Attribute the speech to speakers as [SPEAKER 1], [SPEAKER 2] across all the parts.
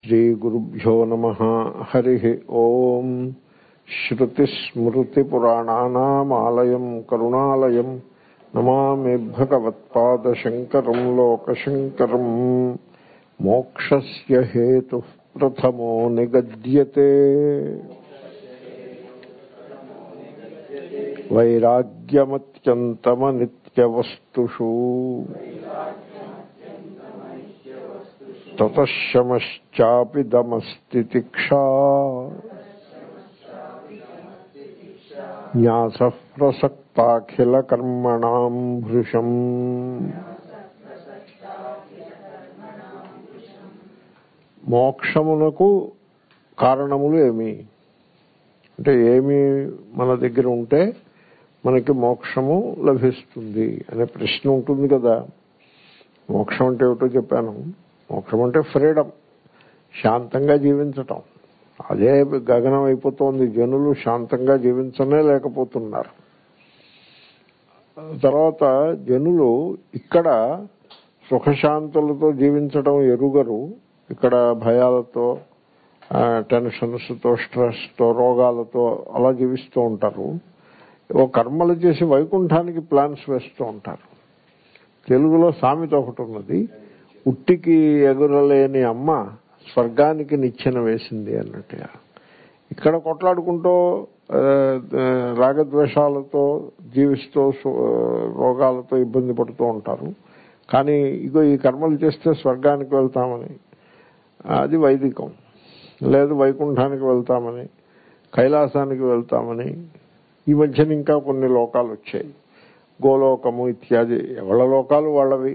[SPEAKER 1] శ్రీగురుభ్యో నమ హరి ఓం శ్రుతిస్మృతిపురాణానామాలయం కరుణాలయం నమామి భగవత్పాదశంకరం లోకశంకరం మోక్షస్య హేతు ప్రథమో నిగద్యతే వైరాగ్యమత్యంతమనిత్యవస్తుషు తతశమశ్చాపి దమస్తితిక్షా న్యాస ప్రసక్తాఖిల కర్మణాం భృశం మోక్షమునకు కారణములు ఏమి అంటే ఏమి మన దగ్గర ఉంటే మనకి మోక్షము లభిస్తుంది అనే ప్రశ్న ఉంటుంది కదా మోక్షం అంటే ఏమిటో చెప్పాను మోక్షం అంటే ఫ్రీడమ్ శాంతంగా జీవించటం అదే గగనం అయిపోతోంది జనులు శాంతంగా జీవించనే లేకపోతున్నారు తర్వాత జనులు ఇక్కడ సుఖశాంతులతో జీవించడం ఎరుగరు ఇక్కడ భయాలతో టెన్షన్స్తో స్ట్రెస్తో రోగాలతో అలా జీవిస్తూ ఉంటారు ఓ కర్మలు చేసి వైకుంఠానికి ప్లాన్స్ వేస్తూ ఉంటారు తెలుగులో సామెత ఒకటి ఉన్నది ఉట్టికి ఎగురలేని అమ్మ స్వర్గానికి నిచ్చెన వేసింది అన్నట్టుగా ఇక్కడ కొట్లాడుకుంటూ రాగద్వేషాలతో జీవిస్తూ రోగాలతో ఇబ్బంది పడుతూ ఉంటారు కానీ ఇగో ఈ కర్మలు చేస్తే స్వర్గానికి వెళ్తామని అది వైదికం లేదు వైకుంఠానికి వెళ్తామని కైలాసానికి వెళ్తామని ఈ మధ్యన ఇంకా కొన్ని లోకాలు వచ్చాయి గోలోకము ఇత్యాది ఎవళ్ళ లోకాలు వాళ్ళవి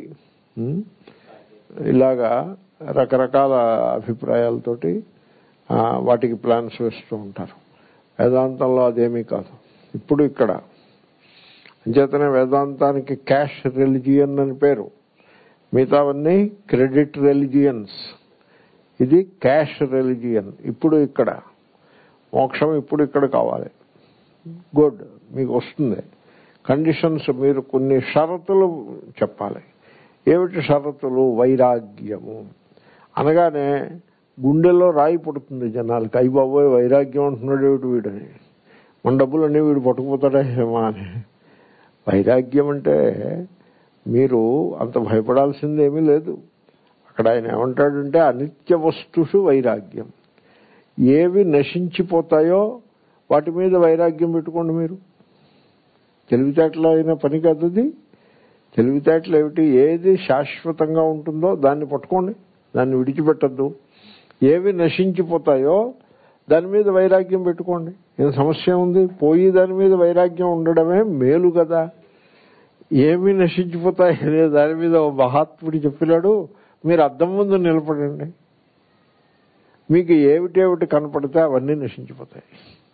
[SPEAKER 1] ఇలాగా రకరకాల అభిప్రాయాలతోటి వాటికి ప్లాన్స్ వేస్తూ ఉంటారు వేదాంతంలో అదేమీ కాదు ఇప్పుడు ఇక్కడ అంచేతనే వేదాంతానికి క్యాష్ రిలిజియన్ అని పేరు మిగతావన్నీ క్రెడిట్ రిలిజియన్స్ ఇది క్యాష్ రిలిజియన్ ఇప్పుడు ఇక్కడ మోక్షం ఇప్పుడు ఇక్కడ కావాలి గుడ్ మీకు వస్తుంది కండిషన్స్ మీరు కొన్ని షరతులు చెప్పాలి ఏమిటి షరతులు వైరాగ్యము అనగానే గుండెల్లో రాయి పుడుతుంది జనాలకి అయ్యి బాబోయ్ వైరాగ్యం అంటున్నాడు ఏమిటి వీడని మన డబ్బులన్నీ వీడు పట్టుకుపోతాడా హేమా అని వైరాగ్యం అంటే మీరు అంత భయపడాల్సిందేమీ లేదు అక్కడ ఆయన ఏమంటాడంటే అనిత్య వస్తుసు వైరాగ్యం ఏవి నశించిపోతాయో వాటి మీద వైరాగ్యం పెట్టుకోండి మీరు తెలివితేటలో అయిన పని కాదు అది తెలివితేటలు ఏమిటి ఏది శాశ్వతంగా ఉంటుందో దాన్ని పట్టుకోండి దాన్ని విడిచిపెట్టద్దు ఏవి నశించిపోతాయో దాని మీద వైరాగ్యం పెట్టుకోండి ఏం సమస్య ఉంది పోయి దాని మీద వైరాగ్యం ఉండడమే మేలు కదా ఏమి నశించిపోతాయి అనే దాని మీద ఓ మహాత్ముడు చెప్పినాడు మీరు అద్దం ముందు నిలబడండి మీకు ఏమిటేమిటి కనపడితే అవన్నీ నశించిపోతాయి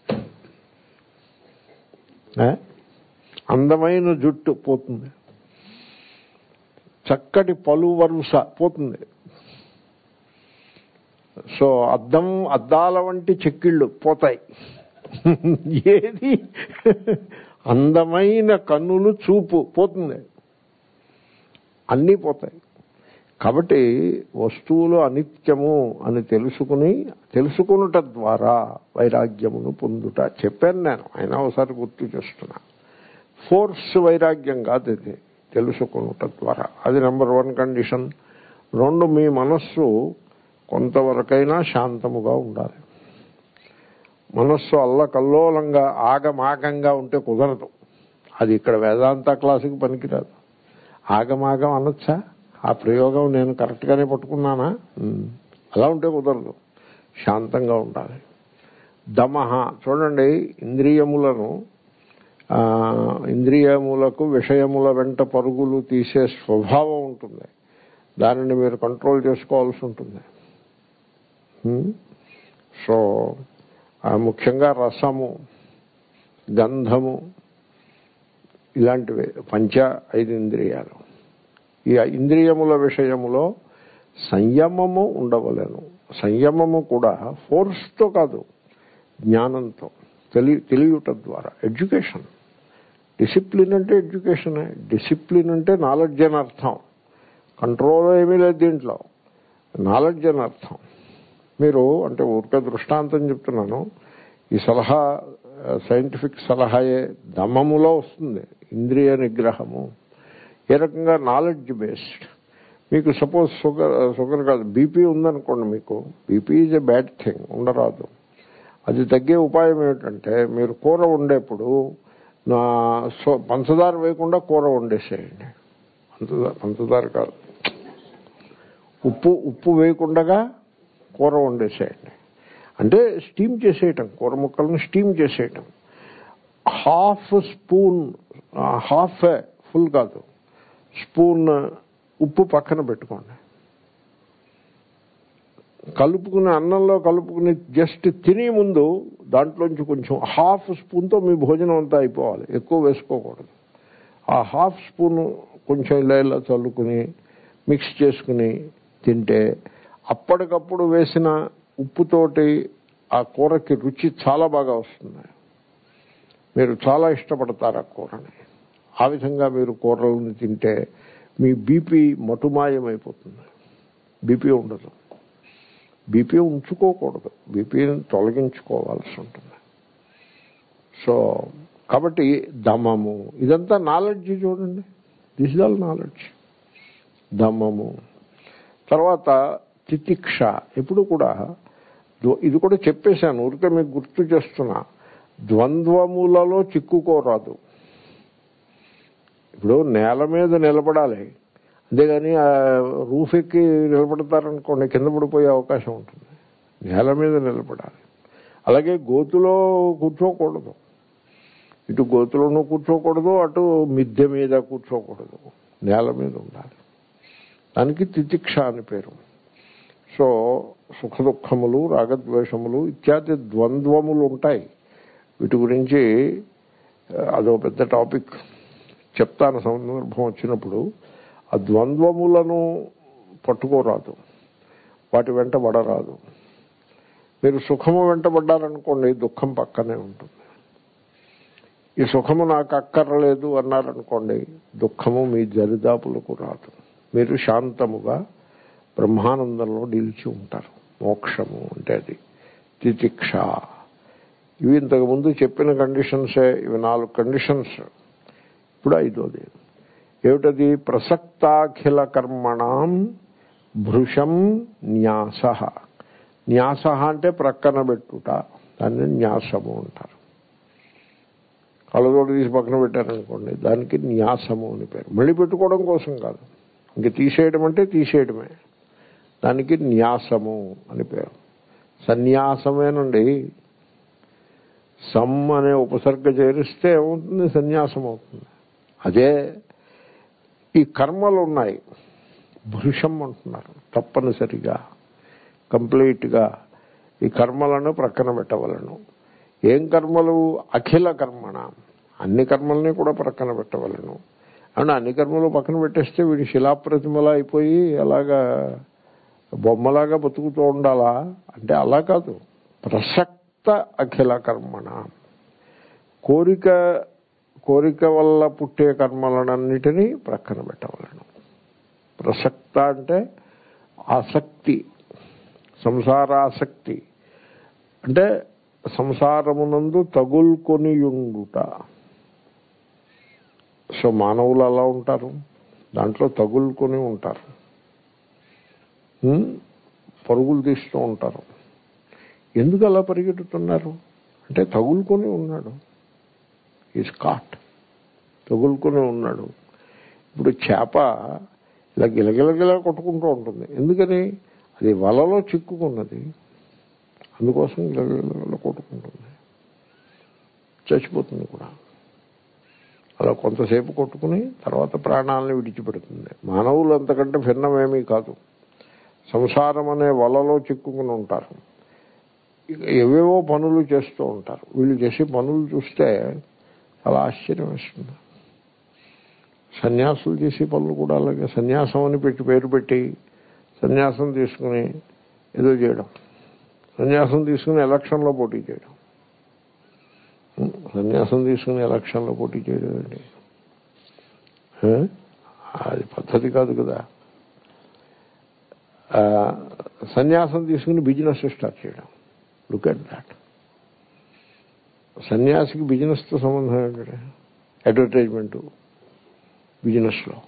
[SPEAKER 1] అందమైన జుట్టు పోతుంది చక్కటి పలు వరుస పోతుంది సో అద్దం అద్దాల వంటి చెక్కిళ్ళు పోతాయి ఏది అందమైన కన్నులు చూపు పోతుంది అన్నీ పోతాయి కాబట్టి వస్తువులు అనిత్యము అని తెలుసుకుని తెలుసుకునుట ద్వారా వైరాగ్యమును పొందుట చెప్పాను నేను అయినా ఒకసారి గుర్తు చేస్తున్నా ఫోర్స్ వైరాగ్యం కాదు ఇది తెలుసుకునుట ద్వారా అది నెంబర్ వన్ కండిషన్ రెండు మీ మనస్సు కొంతవరకైనా శాంతముగా ఉండాలి మనస్సు అల్లకల్లోలంగా ఆగమాగంగా ఉంటే కుదరదు అది ఇక్కడ వేదాంత క్లాసుకి పనికిరాదు ఆగమాగం అనొచ్చా ఆ ప్రయోగం నేను కరెక్ట్గానే పట్టుకున్నానా అలా ఉంటే కుదరదు శాంతంగా ఉండాలి దమహ చూడండి ఇంద్రియములను ఇంద్రియములకు విషయముల వెంట పరుగులు తీసే స్వభావం ఉంటుంది దానిని మీరు కంట్రోల్ చేసుకోవాల్సి ఉంటుంది సో ముఖ్యంగా రసము గంధము ఇలాంటివి పంచ ఐదు ఇంద్రియాలు ఈ ఇంద్రియముల విషయములో సంయమము ఉండవలేను సంయమము కూడా ఫోర్స్తో కాదు జ్ఞానంతో తెలి తెలియట ద్వారా ఎడ్యుకేషన్ డిసిప్లిన్ అంటే ఎడ్యుకేషనే డిసిప్లిన్ అంటే నాలెడ్జ్ అని అర్థం కంట్రోల్ ఏమీ లేదు దీంట్లో నాలెడ్జ్ అని అర్థం మీరు అంటే ఊరికే దృష్టాంతం చెప్తున్నాను ఈ సలహా సైంటిఫిక్ సలహాయే దమములో వస్తుంది ఇంద్రియ నిగ్రహము ఏ రకంగా నాలెడ్జ్ బేస్డ్ మీకు సపోజ్ షుగర్ షుగర్ కాదు బీపీ ఉందనుకోండి మీకు BP is a bad thing ఉండరాదు అది తగ్గే ఉపాయం ఏమిటంటే మీరు కూర వండేప్పుడు నా సో పంచదార వేయకుండా కూర వండేసేయండి పంచదార పంచదార కాదు ఉప్పు ఉప్పు వేయకుండా కూర వండేసేయండి అంటే స్టీమ్ చేసేయటం కూర ముక్కలను స్టీమ్ చేసేయటం హాఫ్ స్పూన్ హాఫ్ ఫుల్ కాదు స్పూన్ ఉప్పు పక్కన పెట్టుకోండి కలుపుకుని అన్నంలో కలుపుకుని జస్ట్ తినే ముందు దాంట్లోంచి కొంచెం హాఫ్ స్పూన్తో మీ భోజనం అంతా అయిపోవాలి ఎక్కువ వేసుకోకూడదు ఆ హాఫ్ స్పూన్ కొంచెం ఇలా ఇలా చల్లుకుని మిక్స్ చేసుకుని తింటే అప్పటికప్పుడు వేసిన ఉప్పుతోటి ఆ కూరకి రుచి చాలా బాగా వస్తుంది మీరు చాలా ఇష్టపడతారు ఆ కూరని ఆ విధంగా మీరు కూరలను తింటే మీ బీపీ మటుమాయమైపోతుంది బీపీ ఉండదు బీపీ ఉంచుకోకూడదు బీపీని తొలగించుకోవాల్సి ఉంటుంది సో కాబట్టి దమము ఇదంతా నాలెడ్జ్ చూడండి దిస్ ఇస్ ఆల్ నాలెడ్జ్ దమము తర్వాత తితిక్ష ఎప్పుడు కూడా ద్వ- ఇది కూడా చెప్పేశాను ఊరికే మీకు గుర్తు చేస్తున్నా ద్వంద్వములలో చిక్కుకోరాదు ఇప్పుడు నేల మీద నిలబడాలి అంతేగాని ఆ రూఫ్ ఎక్కి నిలబడతారనుకోండి కింద పడిపోయే అవకాశం ఉంటుంది నేల మీద నిలబడాలి అలాగే గోతులో కూర్చోకూడదు ఇటు గోతులోనూ కూర్చోకూడదు అటు మిద్దె మీద కూర్చోకూడదు నేల మీద ఉండాలి దానికి తితిక్ష అని పేరు సో సుఖ దుఃఖములు రాగద్వేషములు ఇత్యాది ద్వంద్వములు ఉంటాయి వీటి గురించి ఆ, అదో పెద్ద టాపిక్ చెప్తాను సందర్భం వచ్చినప్పుడు ఆ ద్వంద్వములను పట్టుకోరాదు వాటి వెంట పడరాదు మీరు సుఖము వెంటబడ్డారనుకోండి దుఃఖం పక్కనే ఉంటుంది ఈ సుఖము నాకు అక్కర్లేదు అన్నారనుకోండి దుఃఖము మీ దరిదాపులకు రాదు మీరు శాంతముగా బ్రహ్మానందంలో నిలిచి ఉంటారు మోక్షము అంటే అది తితిక్ష ఇవి ఇంతకు ముందు చెప్పిన కండిషన్సే ఇవి నాలుగు కండిషన్స్ ఇప్పుడు ఐదోది ఏమిటది ప్రసక్తాఖిల కర్మణం భృషం న్యాస న్యాస అంటే ప్రక్కన పెట్టుట దాన్ని న్యాసము అంటారు కళ్ళతోటి తీసి పక్కన పెట్టారనుకోండి దానికి న్యాసము అని పేరు మళ్ళీ పెట్టుకోవడం కోసం కాదు ఇంక తీసేయడం అంటే తీసేయడమే దానికి న్యాసము అని పేరు సన్యాసమేనండి సమ్ అనే ఉపసర్గ చేరిస్తే ఏమవుతుంది సన్యాసం అవుతుంది అదే ఈ కర్మలు ఉన్నాయి భృషం అంటున్నారు తప్పనిసరిగా కంప్లీట్గా ఈ కర్మలను ప్రక్కన పెట్టవలను ఏం కర్మలు అఖిల కర్మణ అన్ని కర్మల్ని కూడా ప్రక్కన పెట్టవలను అవును అన్ని కర్మలు పక్కన పెట్టేస్తే వీడి శిలాప్రతిమలా అయిపోయి అలాగా బొమ్మలాగా బతుకుతూ ఉండాలా అంటే అలా కాదు ప్రసక్త అఖిల కర్మణ కోరిక కోరిక వల్ల పుట్టే కర్మలనన్నిటినీ ప్రక్కన పెట్టవలను ప్రసక్త అంటే ఆసక్తి సంసారాసక్తి అంటే సంసారమునందు తగులుకొనియుండుట సో మానవులు అలా ఉంటారు దాంట్లో తగులుకొని ఉంటారు ఉం? పరుగులు తీస్తూ ఉంటారు ఎందుకు అలా పరిగెడుతున్నారు అంటే తగులుకొని ఉన్నాడు ఈజ్ కాట్ తగులుకొని ఉన్నాడు ఇప్పుడు చేప ఇలా గిలగిలగిలా కొట్టుకుంటూ ఉంటుంది ఎందుకని అది వలలో చిక్కుకున్నది అందుకోసం గిలగిలగిలా కొట్టుకుంటుంది చచ్చిపోతుంది కూడా అలా కొంతసేపు కొట్టుకుని తర్వాత ప్రాణాలను విడిచిపెడుతుంది మానవులు అంతకంటే భిన్నమేమీ కాదు సంసారం అనే వలలో చిక్కుకుని ఉంటారు ఇక ఏవేవో పనులు చేస్తూ ఉంటారు వీళ్ళు చేసే పనులు చూస్తే చాలా ఆశ్చర్యం వేస్తుంది సన్యాసులు చేసే పనులు కూడా అలాగే సన్యాసం అని పెట్టి పేరు పెట్టి సన్యాసం తీసుకుని ఏదో చేయడం సన్యాసం తీసుకుని ఎలక్షన్లో పోటీ చేయడం ఉం, సన్యాసం తీసుకుని ఎలక్షన్లో పోటీ చేయడం ఏంటి ఏ? అది పద్ధతి కాదు కదా ఆ, సన్యాసం తీసుకుని బిజినెస్ స్టార్ట్ చేయడం లుక్ అట్ దాట్ సన్యాసికి బిజినెస్తో సంబంధం ఏంటంటే అడ్వర్టైజ్మెంటు బిజినెస్లో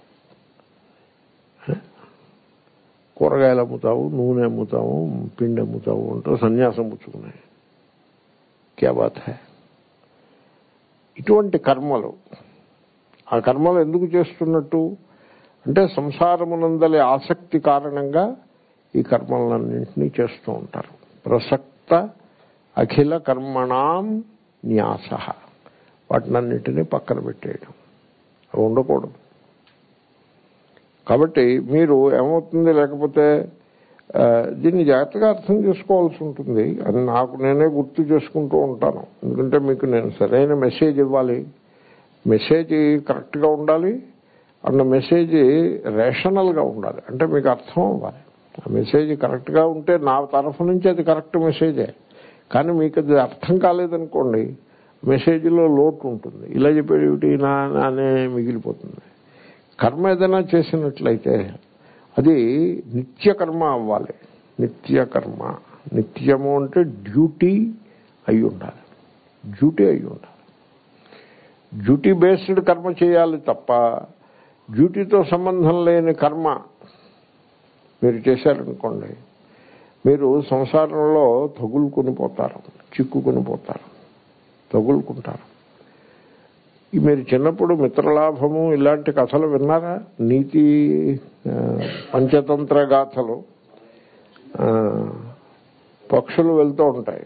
[SPEAKER 1] కూరగాయలు అమ్ముతావు నూనె అమ్ముతావు పిండి అమ్ముతావు అంటూ సన్యాసం పుచ్చుకున్నాయి క్యా బాత్ హై ఇటువంటి కర్మలు ఆ కర్మలు ఎందుకు చేస్తున్నట్టు అంటే సంసారమునందలి ఆసక్తి కారణంగా ఈ కర్మలన్నింటినీ చేస్తూ ఉంటారు ప్రసక్త అఖిల కర్మణాం న్యాస వాటినన్నింటినీ పక్కన పెట్టేయడం అవి ఉండకూడదు కాబట్టి మీరు ఏమవుతుంది లేకపోతే ఆ, దీన్ని జాగ్రత్తగా అర్థం చేసుకోవాల్సి ఉంటుంది అని నాకు నేనే గుర్తు చేసుకుంటూ ఉంటాను ఎందుకంటే మీకు నేను సరైన మెసేజ్ ఇవ్వాలి మెసేజ్ కరెక్ట్గా ఉండాలి అండ్ మెసేజ్ రేషనల్గా ఉండాలి అంటే మీకు అర్థం అవ్వాలి ఆ మెసేజ్ కరెక్ట్గా ఉంటే నా తరఫు నుంచి అది కరెక్ట్ మెసేజే కానీ మీకు అది అర్థం కాలేదనుకోండి మెసేజ్లో లోటు ఉంటుంది ఇలా చెప్పేది ఏమిటి నా అనే మిగిలిపోతుంది కర్మ ఏదైనా చేసినట్లయితే అది నిత్య కర్మ అవ్వాలి నిత్య కర్మ నిత్యము అంటే డ్యూటీ అయి ఉండాలి డ్యూటీ అయి ఉండాలి డ్యూటీ బేస్డ్ కర్మ చేయాలి తప్ప డ్యూటీతో సంబంధం లేని కర్మ మీరు చేశారనుకోండి మీరు సంసారంలో తగులుకొని పోతారు చిక్కుకొని పోతారు తగులుకుంటారు ఈ మీరు చిన్నప్పుడు మిత్రలాభము ఇలాంటి కథలు విన్నారా నీతి ఆ, పంచతంత్ర గాథలు ఆ, పక్షులు వెళ్తూ ఉంటాయి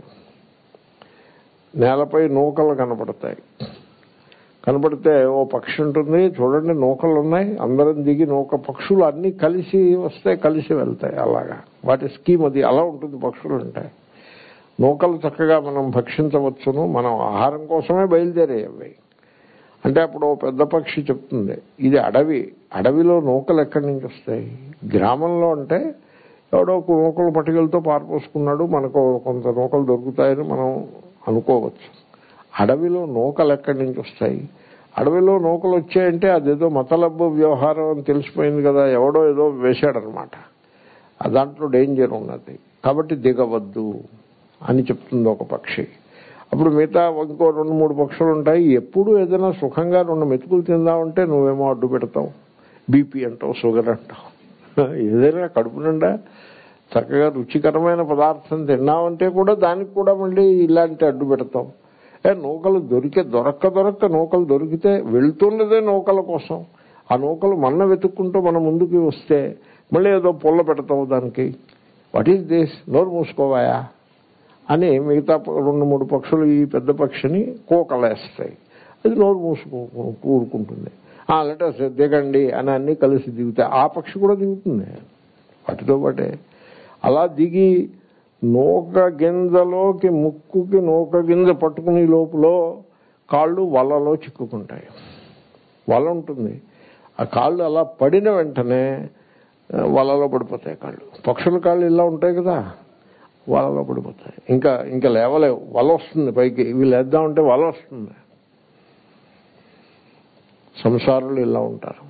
[SPEAKER 1] నేలపై నూకలు కనపడతాయి కనపడితే ఓ పక్షి ఉంటుంది చూడండి నూకలు ఉన్నాయి అందరం దిగి నూక పక్షులు అన్ని కలిసి వస్తాయి కలిసి వెళ్తాయి అలాగా వాటి స్కీమ్ అది అలా ఉంటుంది పక్షులు ఉంటాయి నూకలు చక్కగా మనం భక్షించవచ్చును మనం ఆహారం కోసమే బయలుదేరాయి అవి అంటే అప్పుడు ఓ పెద్ద పక్షి చెప్తుంది ఇది అడవి అడవిలో నూకలు ఎక్కడి నుంచి వస్తాయి గ్రామంలో అంటే ఎవడో ఒక నూకలు పట్టుకెళ్తూ పారపోసుకున్నాడు మనకు కొంత నూకలు దొరుకుతాయని మనం అనుకోవచ్చు అడవిలో నూకలు ఎక్కడి నుంచి వస్తాయి అడవిలో నూకలు వచ్చాయంటే అదేదో మతలబ్బు వ్యవహారం అని తెలిసిపోయింది కదా ఎవడో ఏదో వేశాడనమాట ఆ దాంట్లో డేంజర్ ఉన్నది కాబట్టి దిగవద్దు అని చెప్తుంది ఒక పక్షి అప్పుడు మిగతా ఇంకో రెండు మూడు పక్షులు ఉంటాయి ఎప్పుడు ఏదైనా సుఖంగా రెండు మెతుకులు తిందామంటే నువ్వేమో అడ్డు పెడతావు బీపీ అంటావు షుగర్ అంటావు ఏదైనా కడుపు నిండా చక్కగా రుచికరమైన పదార్థం తిన్నామంటే కూడా దానికి కూడా మళ్ళీ ఇలాంటి అడ్డు పెడతాం ఏ నూకలు దొరికే దొరక్క దొరక్క నూకలు దొరికితే వెళ్తున్నదే నూకల కోసం ఆ నూకలు మన్న వెతుక్కుంటూ మన ముందుకు వస్తే మళ్ళీ ఏదో పుల్ల పెడతాం దానికి వాట్ ఈస్ దిస్ నోరు మూసుకోవాయా అని మిగతా ప- రెండు మూడు పక్షులు ఈ పెద్ద పక్షిని కోకలేస్తాయి అది నోరు మూసుకో కూరుకుంటుంది ఆ లెటర్స్ దిగండి అని అన్నీ కలిసి దిగుతాయి ఆ పక్షి కూడా దిగుతుంది వాటితో పాటే అలా దిగి నూక గింజలోకి ముక్కుకి నూక గింజ పట్టుకునే లోపల కాళ్ళు వలలో చిక్కుకుంటాయి వల ఉంటుంది ఆ కాళ్ళు అలా పడిన వెంటనే ఆ, వలలో పడిపోతాయి కాళ్ళు పక్షుల కాళ్ళు ఇలా ఉంటాయి కదా వలలో పడిపోతాయి ఇంకా ఇంకా లేవలేవు వల వస్తుంది పైకి ఇవి లేద్దామంటే వల వస్తుంది సంసారులు ఇలా ఉంటారు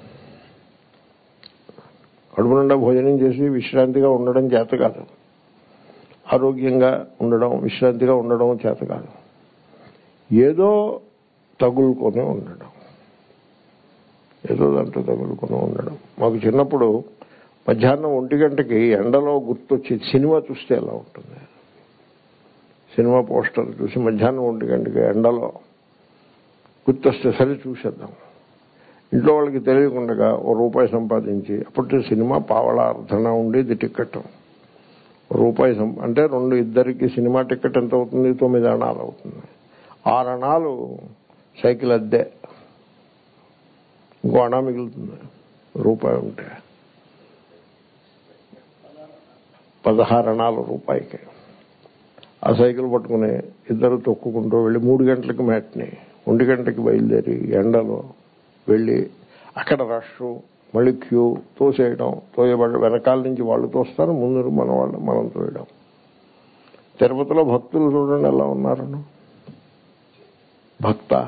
[SPEAKER 1] కడుపు నిండా భోజనం చేసి విశ్రాంతిగా ఉండడం చేత కాదు ఆరోగ్యంగా ఉండడం విశ్రాంతిగా ఉండడం చేత కాదు ఏదో తగులుకొని ఉండడం ఏదో దాంట్లో తగులుకొని ఉండడం మాకు చిన్నప్పుడు మధ్యాహ్నం ఒంటి గంటకి ఎండలో గుర్తొచ్చి సినిమా చూస్తే ఎలా ఉంటుంది సినిమా పోస్టర్ చూసి మధ్యాహ్నం ఒంటి గంటకి ఎండలో గుర్తొస్తే సరే చూసేద్దాం ఇంట్లో వాళ్ళకి తెలియకుండా ఓ రూపాయి సంపాదించి అప్పటి సినిమా పావళ అర్ధన ఉండేది టికెట్ రూపాయి సం అంటే రెండు ఇద్దరికి సినిమా టికెట్ ఎంత అవుతుంది తొమ్మిది అణాలు అవుతుంది ఆరు అణాలు సైకిల్ అద్దె ఇంకో అణా మిగులుతుంది రూపాయి ఉంటే పదహారు అణాలు రూపాయికి ఆ సైకిల్ పట్టుకుని ఇద్దరు తొక్కుకుంటూ వెళ్ళి మూడు గంటలకు మ్యాట్ని ఒంటి గంటకి బయలుదేరి ఎండలో వెళ్ళి అక్కడ రష్ మళ్ళీ క్యూ తోసేయడం తోయబడి వెనకాల నుంచి వాళ్ళు తోస్తారు ముందు మన వాళ్ళు మనం తోయడం తిరుపతిలో భక్తులు చూడండి ఎలా ఉన్నారను భక్త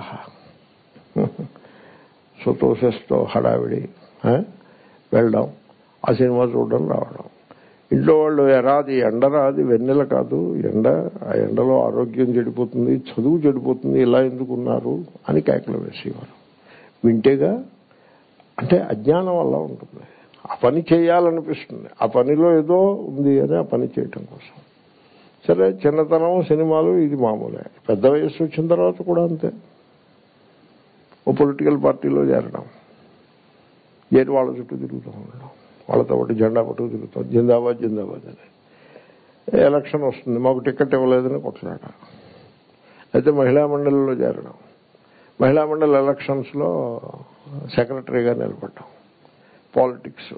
[SPEAKER 1] సో తోసేస్తో హడావిడి ఆ? వెళ్ళడం ఆ సినిమా చూడడం రావడం ఇంట్లో వాళ్ళు ఎరాది ఎండ రాది వెన్నెల కాదు ఎండ ఆ ఎండలో ఆరోగ్యం చెడిపోతుంది చదువు చెడిపోతుంది ఇలా ఎందుకున్నారు అని కేకలు వేసేవారు వింటేగా అంటే అజ్ఞానం వల్ల ఉంటుంది ఆ పని చేయాలనిపిస్తుంది ఆ పనిలో ఏదో ఉంది అని ఆ పని చేయటం కోసం సరే చిన్నతనం సినిమాలు ఇది మామూలే పెద్ద వయసు వచ్చిన తర్వాత కూడా అంతే ఓ పొలిటికల్ పార్టీలో చేరడం చేరి వాళ్ళ చుట్టూ తిరుగుతూ ఉండడం వాళ్ళతో పాటు జెండా పట్టుకు తిరుగుతాం జిందాబాద్ జిందాబాద్ అని ఎలక్షన్ వస్తుంది మాకు టికెట్ ఇవ్వలేదని కొట్లాట అయితే మహిళా మండలిలో చేరడం మహిళా మండలి ఎలక్షన్స్లో సెక్రటరీగా నిలబడ్డాం పాలిటిక్స్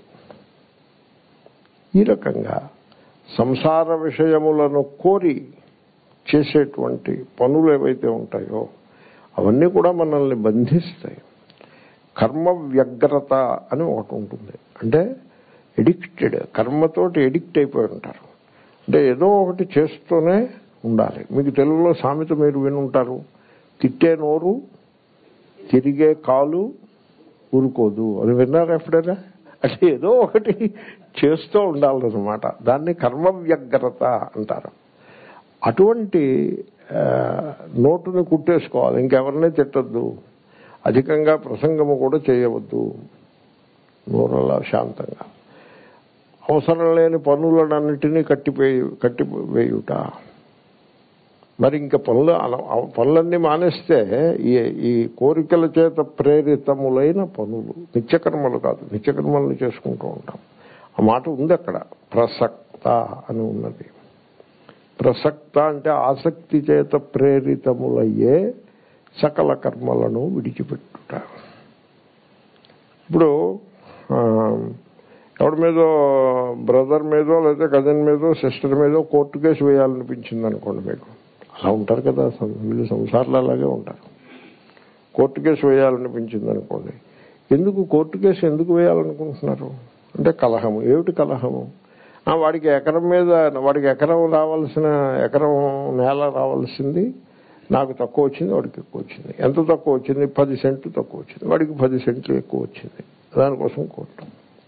[SPEAKER 1] ఈ రకంగా సంసార విషయములను కోరి చేసేటువంటి పనులు ఏవైతే ఉంటాయో అవన్నీ కూడా మనల్ని బంధిస్తాయి కర్మ వ్యగ్రత అని ఒకటి ఉంటుంది అంటే ఎడిక్టెడ్ కర్మతోటి ఎడిక్ట్ అయిపోయి ఉంటారు అంటే ఏదో ఒకటి చేస్తూనే ఉండాలి మీకు తెలుగులో సామెత మీరు వినుంటారు తిట్టే నోరు తిరిగే కాలు ఊరుకోదు అది విన్నారు ఎప్పుడైనా అంటే ఏదో ఒకటి చేస్తూ ఉండాలన్నమాట దాన్ని కర్మ వ్యగ్రత అంటారు అటువంటి నోటుని కుట్టేసుకోవాలి ఇంకెవరిని తిట్టద్దు అధికంగా ప్రసంగము కూడా చేయవద్దు నోరలా శాంతంగా అవసరం లేని పనులన్నిటినీ కట్టిపోయి కట్టివేయుట మరి ఇంకా పనులు పనులన్నీ మానేస్తే ఈ ఈ కోరికల చేత ప్రేరితములైన పనులు నిత్యకర్మలు కాదు నిత్యకర్మలను చేసుకుంటూ ఉంటాం ఆ మాట ఉంది అక్కడ ప్రసక్త అని ఉన్నది ప్రసక్త అంటే ఆసక్తి చేత ప్రేరితములయ్యే సకల కర్మలను విడిచిపెట్టుట ఇప్పుడు ఎవరి మీదో బ్రదర్ మీదో లేదా కజిన్ మీదో సిస్టర్ మీదో కోర్టు కేసు వేయాలనిపించింది అనుకోండి మీకు అలా ఉంటారు కదా వీళ్ళు సంసారాలు అలాగే ఉంటారు కోర్టు కేసు వేయాలనిపించింది అనుకోండి ఎందుకు కోర్టు కేసు ఎందుకు వేయాలనుకుంటున్నారు అంటే కలహము ఏమిటి కలహము వాడికి ఎకరం మీద వాడికి ఎకరం రావాల్సిన ఎకరం నేల రావాల్సింది నాకు తక్కువ వచ్చింది వాడికి ఎక్కువ వచ్చింది ఎంత తక్కువ వచ్చింది పది సెంట్లు తక్కువ వచ్చింది వాడికి పది సెంట్లు ఎక్కువ వచ్చింది దానికోసం కోర్టు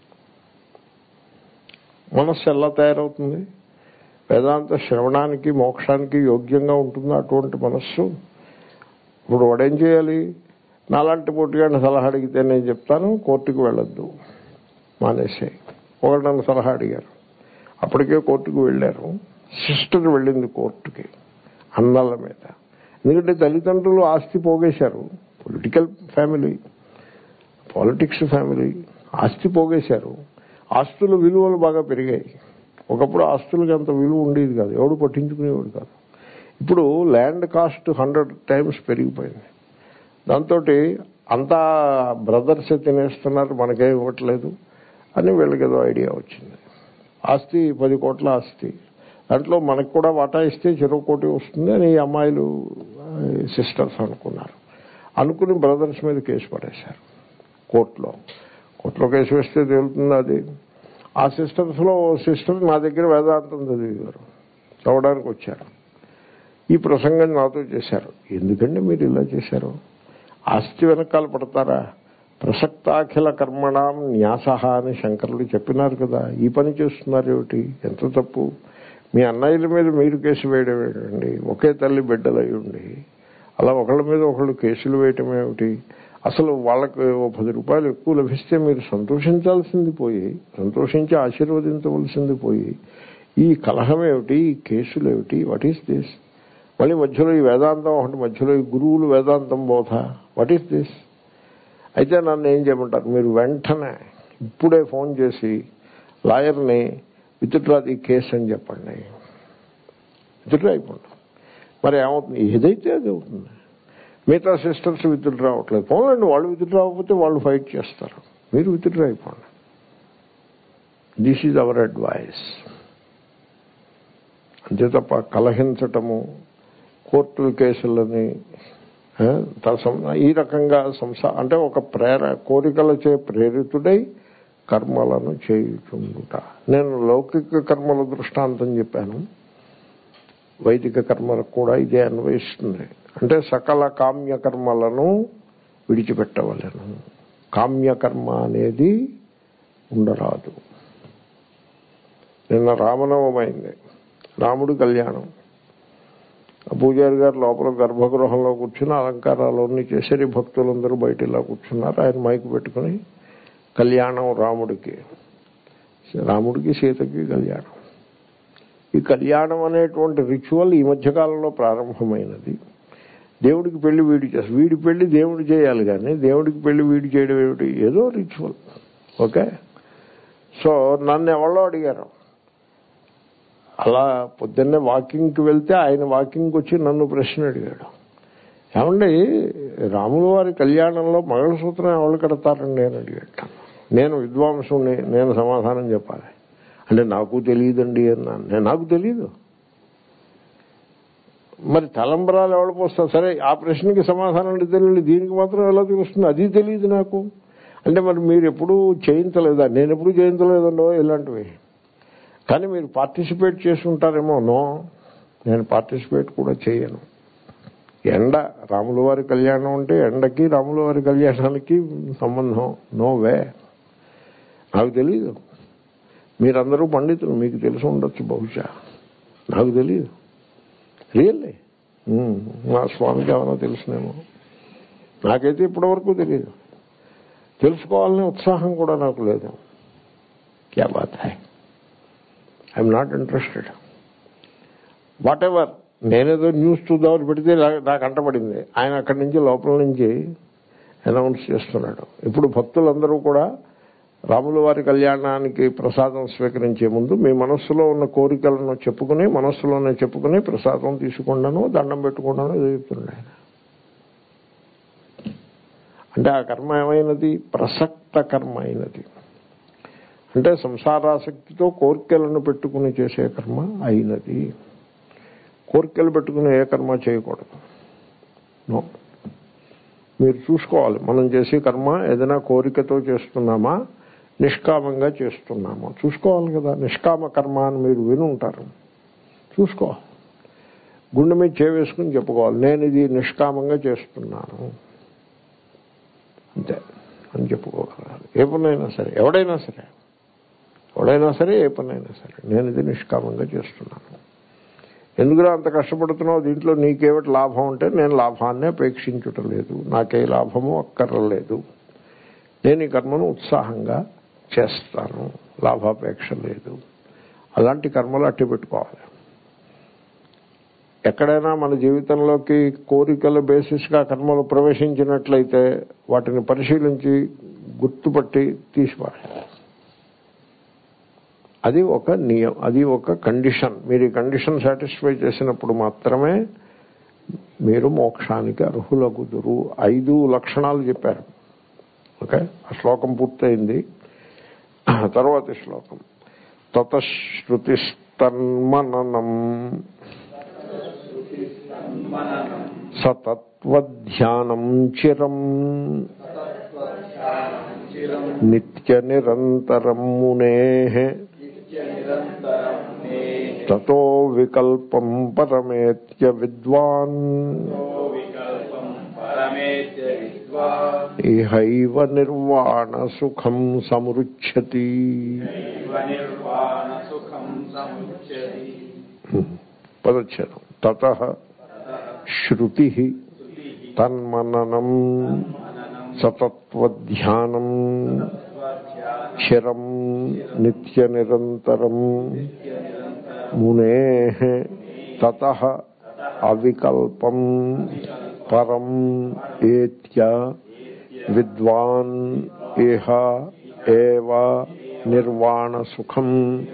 [SPEAKER 1] మనస్సు ఎలా తయారవుతుంది వేదాంత శ్రవణానికి మోక్షానికి యోగ్యంగా ఉంటుందా అటువంటి మనస్సు ఇప్పుడు వాడేం చేయాలి నాలాంటి పోటీగాడిని సలహా అడిగితే నేను చెప్తాను కోర్టుకు వెళ్ళొద్దు మానేసే ఒకటి నన్ను సలహా అడిగారు అప్పటికే కోర్టుకు వెళ్ళారు సిస్టర్ వెళ్ళింది కోర్టుకి అన్నల మీద ఎందుకంటే తల్లిదండ్రులు ఆస్తి పోగేశారు పొలిటికల్ ఫ్యామిలీ పాలిటిక్స్ ఫ్యామిలీ ఆస్తి పోగేశారు ఆస్తుల విలువలు బాగా పెరిగాయి ఒకప్పుడు ఆస్తులకి అంత విలువ ఉండేది కాదు ఎవడు పట్టించుకునేవాడు కాదు ఇప్పుడు ల్యాండ్ కాస్ట్ హండ్రెడ్ టైమ్స్ పెరిగిపోయింది దాంతో అంతా బ్రదర్స్ తినేస్తున్నారు మనకేం ఇవ్వట్లేదు అని వీళ్ళకి ఏదో ఐడియా వచ్చింది ఆస్తి పది కోట్ల ఆస్తి దాంట్లో మనకు కూడా వాటా ఇస్తే చెరువు కోటి వస్తుంది అని ఈ అమ్మాయిలు సిస్టర్స్ అనుకున్నారు అనుకుని బ్రదర్స్ మీద కేసు పడేశారు కోర్టులో కోర్టులో కేసు వేస్తే తేలుతుంది అది ఆ సిస్టర్స్లో సిస్టర్ నా దగ్గర వేదాంతం చదివారు చదవడానికి వచ్చారు ఈ ప్రసంగం నాతో చేశారు ఎందుకండి మీరు ఇలా చేశారు ఆస్తి వెనకాల పడతారా ప్రసక్తాఖిల కర్మణం న్యాస అని శంకరులు చెప్పినారు కదా ఈ పని చేస్తున్నారు ఏమిటి ఎంత తప్పు మీ అన్నయ్యల మీద మీరు కేసు వేయడం ఏంటండి ఒకే తల్లి బిడ్డలై ఉండి అలా ఒకళ్ళ మీద ఒకళ్ళు కేసులు వేయటం ఏమిటి అసలు వాళ్ళకి ఓ పది రూపాయలు ఎక్కువ లభిస్తే మీరు సంతోషించాల్సింది పోయి సంతోషించి ఆశీర్వదించవలసింది పోయి ఈ కలహం ఏమిటి ఈ కేసులు ఏమిటి వాట్ ఈస్ దిస్ మళ్ళీ మధ్యలో ఈ వేదాంతం ఒకటి మధ్యలో ఈ గురువులు వేదాంతం బోధ వాట్ ఈస్ దిస్ అయితే నన్ను ఏం చేయమంటారు మీరు వెంటనే ఇప్పుడే ఫోన్ చేసి లాయర్ని విత్డ్రా ది కేసు అని చెప్పండి విత్డ్రా అయిపోండి మరి ఏమవుతుంది ఏదైతే అది అవుతుంది మిగతా సిస్టర్స్ విత్డ్రా అవ్వట్లేదు పోలండి వాళ్ళు విత్డ్రా అవ్వకపోతే వాళ్ళు ఫైట్ చేస్తారు మీరు విత్డ్రా అయిపోండి దిస్ ఈజ్ అవర్ అడ్వైస్ అంతే తప్ప కలహించటము కోర్టు కేసులని ఈ రకంగా సంసా అంటే ఒక ప్రేర కోరికలచే ప్రేరితుడై కర్మలను చేయుచుండుట నేను లౌకిక కర్మల దృష్టాంతం చెప్పాను వైదిక కర్మలకు కూడా ఇదే అన్వయిస్తుంది అంటే సకల కామ్యకర్మలను విడిచిపెట్టవలను కామ్యకర్మ అనేది ఉండరాదు నిన్న రామనవమి అయింది రాముడి కళ్యాణం ఆ పూజారి గారు లోపల గర్భగృహంలో కూర్చుని అలంకారాలన్నీ చేసేది భక్తులందరూ బయట ఇలా కూర్చున్నారు ఆయన మైకు పెట్టుకుని కళ్యాణం రాముడికి రాముడికి సీతకి కళ్యాణం ఈ కళ్యాణం అనేటువంటి రిచువల్ ఈ మధ్యకాలంలో ప్రారంభమైనది దేవుడికి పెళ్లి వీడి చేస్తారు వీడి పెళ్లి దేవుడు చేయాలి కానీ దేవుడికి పెళ్లి వీడి చేయడం ఏమిటి ఏదో రిచువల్ ఓకే సో నన్ను ఎవరో అడిగారు అలా పొద్దున్నే వాకింగ్కి వెళ్తే ఆయన వాకింగ్కి వచ్చి నన్ను ప్రశ్న అడిగాడు ఏమండి రాముల వారి కళ్యాణంలో మంగళసూత్రం ఎవరు కడతారండి అని అడిగాడు నేను విద్వాంసుని నేను సమాధానం చెప్పాలి అంటే నాకు తెలియదండి అన్నాను నేను నాకు తెలియదు మరి తలంబరాలు ఎవరు పోస్తారు సరే ఆ ప్రశ్నకి సమాధానం తెలియదు దీనికి మాత్రం ఎలా తెలుస్తుంది అది తెలియదు నాకు అంటే మరి మీరు ఎప్పుడూ చేయించలేదా నేను ఎప్పుడు చేయించలేదండో ఇలాంటివి కానీ మీరు పార్టిసిపేట్ చేసి ఉంటారేమో నో నేను పార్టిసిపేట్ కూడా చేయను ఎండ రాముల వారి కళ్యాణం అంటే ఎండకి రాముల వారి కళ్యాణానికి సంబంధం నో వే నాకు తెలియదు మీరందరూ పండితులు మీకు తెలిసి ఉండొచ్చు బహుశా నాకు తెలియదు రియల్లీ మా స్వామికి ఏమైనా తెలుసునేమో నాకైతే ఇప్పటివరకు తెలియదు తెలుసుకోవాలనే ఉత్సాహం కూడా నాకు లేదు క్యా బాత్ హై I'm not interested whatever నేనేదో న్యూస్ చూద్దామని పెడితే నాకు అంటపడింది ఆయన అక్కడి నుంచి లోపల నుంచి అనౌన్స్ చేస్తున్నాడు ఇప్పుడు భక్తులందరూ కూడా రాముల వారి కళ్యాణానికి ప్రసాదం స్వీకరించే ముందు మీ మనస్సులో ఉన్న కోరికలను చెప్పుకుని మనస్సులోనే చెప్పుకుని ప్రసాదం తీసుకుండాను దండం పెట్టుకుండాను ఎదుగుతున్నాడు ఆయన అంటే ఆ కర్మ ఏమైనది ప్రసక్త కర్మ అయినది అంటే సంసారాసక్తితో కోరికలను పెట్టుకుని చేసే కర్మ అయినది కోరికలు పెట్టుకుని ఏ కర్మ చేయకూడదు నో మీరు చూసుకోవాలి మనం చేసే కర్మ ఏదైనా కోరికతో చేస్తున్నామా నిష్కామంగా చేస్తున్నామా చూసుకోవాలి కదా నిష్కామ కర్మ అని మీరు విని ఉంటారు చూసుకోవాలి గుండె మీద చేవేసుకుని చెప్పుకోవాలి నేను ఇది నిష్కామంగా చేస్తున్నాను అంతే అని చెప్పుకోగలగాలి ఏ పనైనా సరే ఎవడైనా సరే ఎవడైనా సరే ఏ పనైనా సరే నేను ఇది నిష్కామంగా చేస్తున్నాను ఎందుకురా అంత కష్టపడుతున్నావు దీంట్లో నీకేమిటి లాభం అంటే నేను లాభాన్ని అపేక్షించటం లేదు నాకే లాభము అక్కర్లేదు నేను ఈ కర్మను ఉత్సాహంగా చేస్తాను లాభాపేక్ష లేదు అలాంటి కర్మలు అట్టి పెట్టుకోవాలి ఎక్కడైనా మన జీవితంలోకి కోరికల బేసిస్గా కర్మలు ప్రవేశించినట్లయితే వాటిని పరిశీలించి గుర్తుపట్టి తీసిపారాలి అది ఒక నియం అది ఒక కండిషన్ మీరు ఈ కండిషన్ సాటిస్ఫై చేసినప్పుడు మాత్రమే మీరు మోక్షానికి అర్హులగుదురు ఐదు లక్షణాలు చెప్పారు ఓకే ఆ శ్లోకం పూర్తయింది తర్వాత శ్లోకం తతశ్రుతిస్తన్మననం సతత్వధ్యానం చిరం నిత్య నిరంతరం మునే తతో వికల్పం పరమేత్య విద్వాన్ ఇహైవ నిర్వాణ సుఖం సమృచ్చతి పదచ్ఛేదం తత శ్రుతి తన్మననం సతత్వధ్యానం చిరం నిత్య నిరంతరం మునే తత అవికల్పం పరం ఏత్య విద్వాన్ ఇహ ఏవ నిర్వాణ సుఖం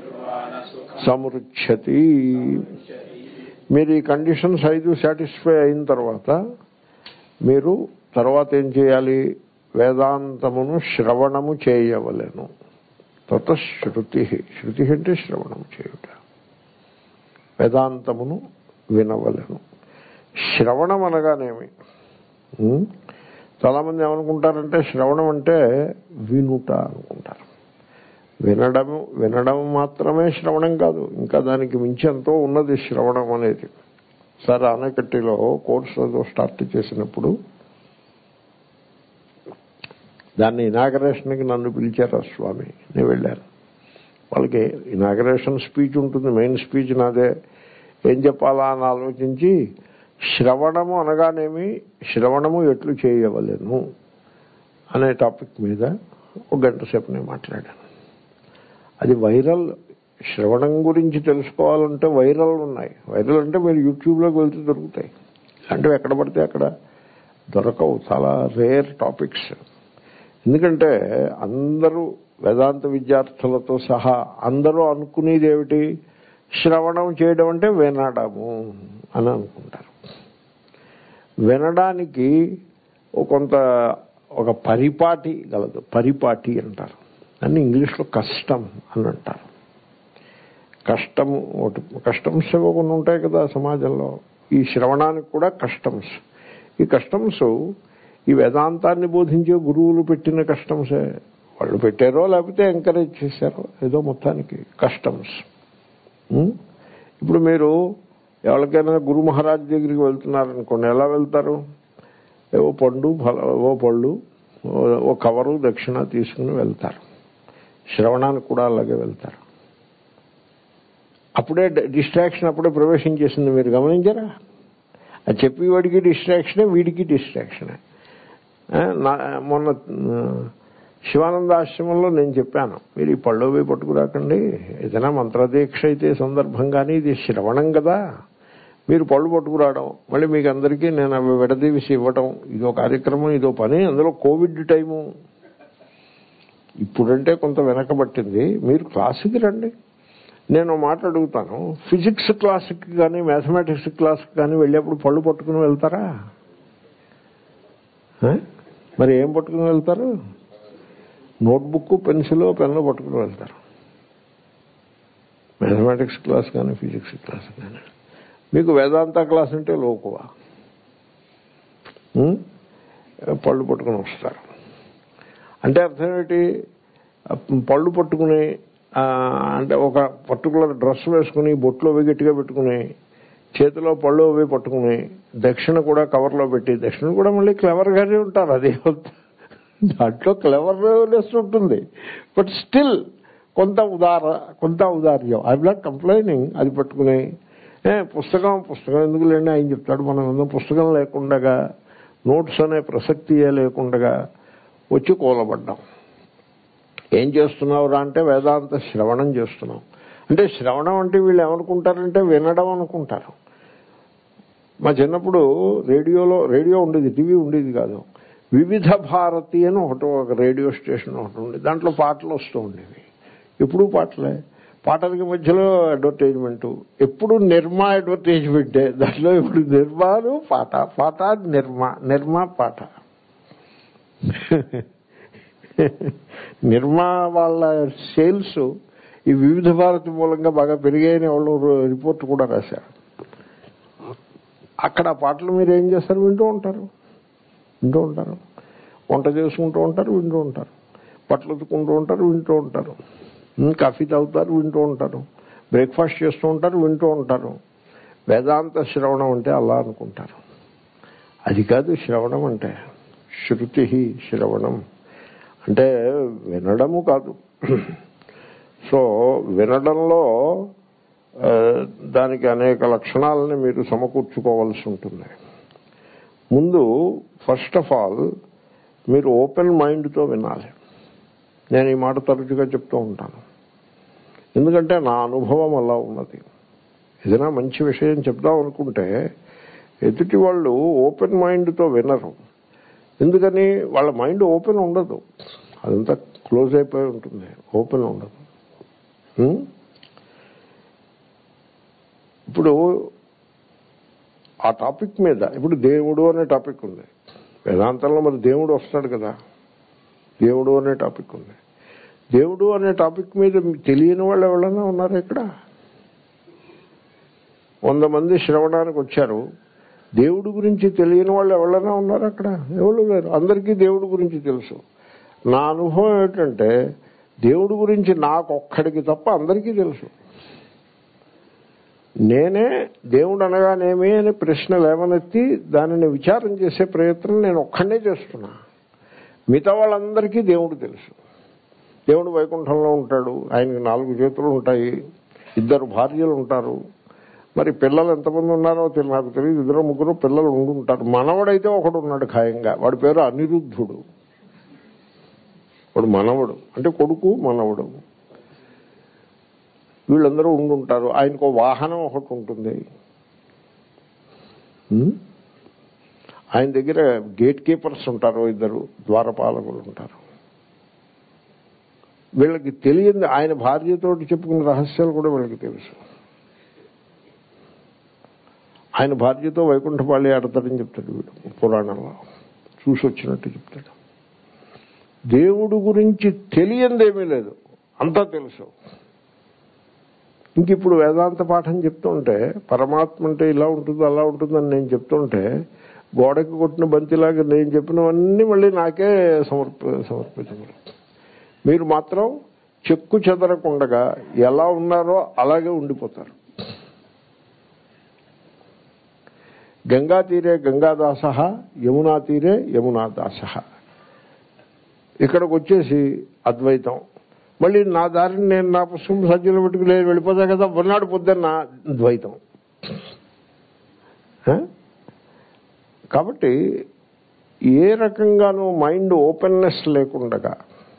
[SPEAKER 1] సమృచ్చతి మీరు ఈ కండిషన్స్ ఐదు సాటిస్ఫై అయిన తర్వాత మీరు తర్వాత ఏం చేయాలి వేదాంతమును శ్రవణము చేయవలెను తత శృతి శృతి అంటే శ్రవణం చేయుట వేదాంతమును వినవలెను శ్రవణం అనగానేమి ఉం? చాలామంది ఏమనుకుంటారంటే శ్రవణం అంటే వినుట అనుకుంటారు వినడము వినడం మాత్రమే శ్రవణం కాదు ఇంకా దానికి మించి ఎంతో ఉన్నది శ్రవణం అనేది సార్ ఆనకట్టిలో కోర్సు ఏదో స్టార్ట్ చేసినప్పుడు దాన్ని ఇనాగరేషన్కి నన్ను పిలిచారు ఆ స్వామి నేను వెళ్ళాను వాళ్ళకి ఇనాగరేషన్ స్పీచ్ ఉంటుంది మెయిన్ స్పీచ్ నాదే ఏం చెప్పాలా అని ఆలోచించి శ్రవణము అనగానేమి శ్రవణము ఎట్లు చేయవలెను అనే టాపిక్ మీద ఒక గంట సేపు నేను మాట్లాడాను అది వైరల్ శ్రవణం గురించి తెలుసుకోవాలంటే వైరల్ ఉన్నాయి వైరల్ అంటే మీరు యూట్యూబ్లోకి వెళ్తే దొరుకుతాయి ఇలాంటివి ఎక్కడ పడితే అక్కడ దొరకవు చాలా రేర్ టాపిక్స్ ఎందుకంటే అందరూ వేదాంత విద్యార్థులతో సహా అందరూ అనుకునేది ఏమిటి శ్రవణం చేయడం అంటే వినడము అని అనుకుంటారు వినడానికి ఓ కొంత ఒక పరిపాటి గలదు పరిపాటి అంటారు అని ఇంగ్లీష్లో కష్టం అని అంటారు కష్టము ఒకటి కస్టమ్స్ కొన్ని ఉంటాయి కదా సమాజంలో ఈ శ్రవణానికి కూడా కస్టమ్స్ ఈ కస్టమ్స్ ఈ వేదాంతాన్ని బోధించే గురువులు పెట్టిన కస్టమ్సే వాళ్ళు పెట్టారో లేకపోతే ఎంకరేజ్ చేశారో ఏదో మొత్తానికి కస్టమ్స్ ఇప్పుడు మీరు ఎవరికైనా గురు మహారాజ్ దగ్గరికి వెళ్తున్నారనుకోండి ఎలా వెళ్తారు ఏవో పండు ఫల ఓ పళ్ళు ఓ కవరు దక్షిణ తీసుకుని వెళ్తారు శ్రవణానికి కూడా అలాగే వెళ్తారు అప్పుడే డిస్ట్రాక్షన్ అప్పుడే ప్రవేశించేసింది మీరు గమనించారా అది చెప్పేవాడికి డిస్ట్రాక్షనే వీడికి డిస్ట్రాక్షనే మొన్న శివానంద ఆశ్రమంలో నేను చెప్పాను మీరు ఈ పళ్ళవి పట్టుకురాకండి ఏదైనా మంత్రదీక్ష అయితే సందర్భం కానీ ఇది శ్రవణం కదా మీరు పళ్ళు పట్టుకురావడం మళ్ళీ మీకు అందరికీ నేను అవి విడదీసి ఇవ్వటం ఇదో కార్యక్రమం ఇదో పని అందులో కోవిడ్ టైము ఇప్పుడంటే కొంత వెనకబట్టింది మీరు క్లాసుకి రండి నేను మాట అడుగుతాను ఫిజిక్స్ క్లాస్కి కానీ మ్యాథమెటిక్స్ క్లాస్కి కానీ వెళ్ళేప్పుడు పళ్ళు పట్టుకుని వెళ్తారా మరి ఏం పట్టుకుని వెళ్తారు నోట్బుక్ పెన్సిల్ పెన్ను పట్టుకుని వెళ్తారు మ్యాథమెటిక్స్ క్లాస్ కానీ ఫిజిక్స్ క్లాస్ కానీ మీకు వేదాంత క్లాస్ అంటే లోకువా పళ్ళు పట్టుకుని వస్తారు అంటే అర్థం ఏంటి పళ్ళు పట్టుకుని అంటే ఒక పర్టికులర్ డ్రెస్ వేసుకుని బొట్లో గట్టిగా పెట్టుకుని చేతిలో పళ్ళు అవి పట్టుకుని దక్షిణ కూడా కవర్లో పెట్టి దక్షిణ కూడా మళ్ళీ క్లెవర్గానే ఉంటారు అదే దాంట్లో క్లెవర్నెస్ ఉంటుంది బట్ స్టిల్ కొంత ఉదార కొంత ఉదార్యం ఐ నాట్ కంప్లైనింగ్ అది పట్టుకుని పుస్తకం పుస్తకం ఎందుకు లేండి ఆయన చెప్తాడు మనం ఏదో పుస్తకం లేకుండా నోట్స్ అనే ప్రసక్తియే లేకుండా వచ్చి కూలబడ్డాం ఏం చేస్తున్నావురా అంటే వేదాంత శ్రవణం చేస్తున్నాం అంటే శ్రవణం అంటే వీళ్ళు ఏమనుకుంటారంటే వినడం అనుకుంటారు మా చిన్నప్పుడు రేడియోలో రేడియో ఉండేది టీవీ ఉండేది కాదు వివిధ భారతి అని ఒకటి ఒక రేడియో స్టేషన్ ఒకటి ఉండేది దాంట్లో పాటలు వస్తూ ఉండేవి ఎప్పుడు పాటలే పాటలకి మధ్యలో అడ్వర్టైజ్మెంట్ ఎప్పుడు నిర్మా అడ్వర్టైజ్మెంటే దాంట్లో ఇప్పుడు నిర్మాను పాట పాట నిర్మా నిర్మా పాట నిర్మా వాళ్ళ సేల్స్ ఈ వివిధ భారతి మూలంగా బాగా పెరిగాయని వాళ్ళు రిపోర్ట్ కూడా రాశారు అక్కడ పాటలు మీరు ఏం చేస్తారు వింటూ ఉంటారు వింటూ ఉంటారు వంట చేసుకుంటూ ఉంటారు వింటూ ఉంటారు బట్టలు ఉతుకుంటూ ఉంటారు వింటూ ఉంటారు కాఫీ తాగుతారు వింటూ ఉంటారు బ్రేక్ఫాస్ట్ చేస్తూ ఉంటారు వింటూ ఉంటారు వేదాంత శ్రవణం అంటే అలా అనుకుంటారు అది కాదు శ్రవణం అంటే శృతి శ్రవణం అంటే వినడము కాదు సో వినడంలో దానికి అనేక లక్షణాలని మీరు సమకూర్చుకోవాల్సి ఉంటుంది ముందు ఫస్ట్ ఆఫ్ ఆల్ మీరు ఓపెన్ మైండ్తో వినాలి నేను ఈ మాట తరచుగా చెప్తూ ఉంటాను ఎందుకంటే నా అనుభవం అలా ఉన్నది ఏదైనా మంచి విషయం చెప్దాం అనుకుంటే ఎదుటి వాళ్ళు ఓపెన్ మైండ్తో వినరు ఎందుకని వాళ్ళ మైండ్ ఓపెన్ ఉండదు అదంతా క్లోజ్ అయిపోయి ఉంటుంది ఓపెన్ ఉండదు ఇప్పుడు ఆ టాపిక్ మీద ఇప్పుడు దేవుడు అనే టాపిక్ ఉంది వేదాంతంలో మరి దేవుడు వస్తాడు కదా దేవుడు అనే టాపిక్ ఉంది దేవుడు అనే టాపిక్ మీద తెలియని వాళ్ళు ఎవరైనా ఉన్నారు ఇక్కడ వంద మంది శ్రవణానికి వచ్చారు దేవుడు గురించి తెలియని వాళ్ళు ఎవరైనా ఉన్నారు అక్కడ ఎవరు లేరు అందరికీ దేవుడు గురించి తెలుసు నా అనుభవం ఏంటంటే దేవుడు గురించి నాకు ఒక్కడికి తప్ప అందరికీ తెలుసు నేనే దేవుడు అనగానేమి అని ప్రశ్న లేవనెత్తి దానిని విచారం చేసే ప్రయత్నం నేను ఒక్కడే చేస్తున్నా మిగతా వాళ్ళందరికీ దేవుడు తెలుసు దేవుడు వైకుంఠంలో ఉంటాడు ఆయనకి నాలుగు చేతులు ఉంటాయి ఇద్దరు భార్యలు ఉంటారు మరి పిల్లలు ఎంతమంది ఉన్నారో తెలి- నాకు తెలియదు ఇద్దరు ముగ్గురు పిల్లలు ఉండి ఉంటారు మనవడైతే ఒకడు ఉన్నాడు ఖాయంగా వాడి పేరు అనిరుద్ధుడు వాడు మనవడు అంటే కొడుకు మనవడు వీళ్ళందరూ ఉండి ఉంటారు ఆయనకు ఓ వాహనం ఒకటి ఉంటుంది ఉం? ఆయన దగ్గర గేట్ కీపర్స్ ఉంటారు ఇద్దరు ద్వారపాలకులు ఉంటారు వీళ్ళకి తెలియంది ఆయన భార్యతో చెప్పుకున్న రహస్యాలు కూడా వీళ్ళకి తెలుసు ఆయన భార్యతో వైకుంఠపాళి ఆడతాడని చెప్తాడు వీడు పురాణంలో చూసి వచ్చినట్టు చెప్తాడు దేవుడు గురించి తెలియందేమీ లేదు అంతా తెలుసు ఇంక ఇప్పుడు వేదాంత పాఠం చెప్తుంటే పరమాత్మ అంటే ఇలా ఉంటుంది అలా ఉంటుందని నేను చెప్తుంటే గోడకి కొట్టిన బంతిలాగా నేను చెప్పినవన్నీ మళ్ళీ నాకే సమర్ప సమర్పించగలరు మీరు మాత్రం చెక్కు చెదరకుండగా ఎలా ఉన్నారో అలాగే ఉండిపోతారు గంగా తీరే గంగాదాస యమునా తీరే యమునాదాస ఇక్కడికి వచ్చేసి అద్వైతం మళ్ళీ నా దారిని నేను నా పుస్తకం సజ్జలు పెట్టుకుని నేను వెళ్ళిపోతా కదా మొన్నాడు పొద్దున్న ద్వైతం ఆ? కాబట్టి ఏ రకంగానూ మైండ్ ఓపెన్నెస్ లేకుండగా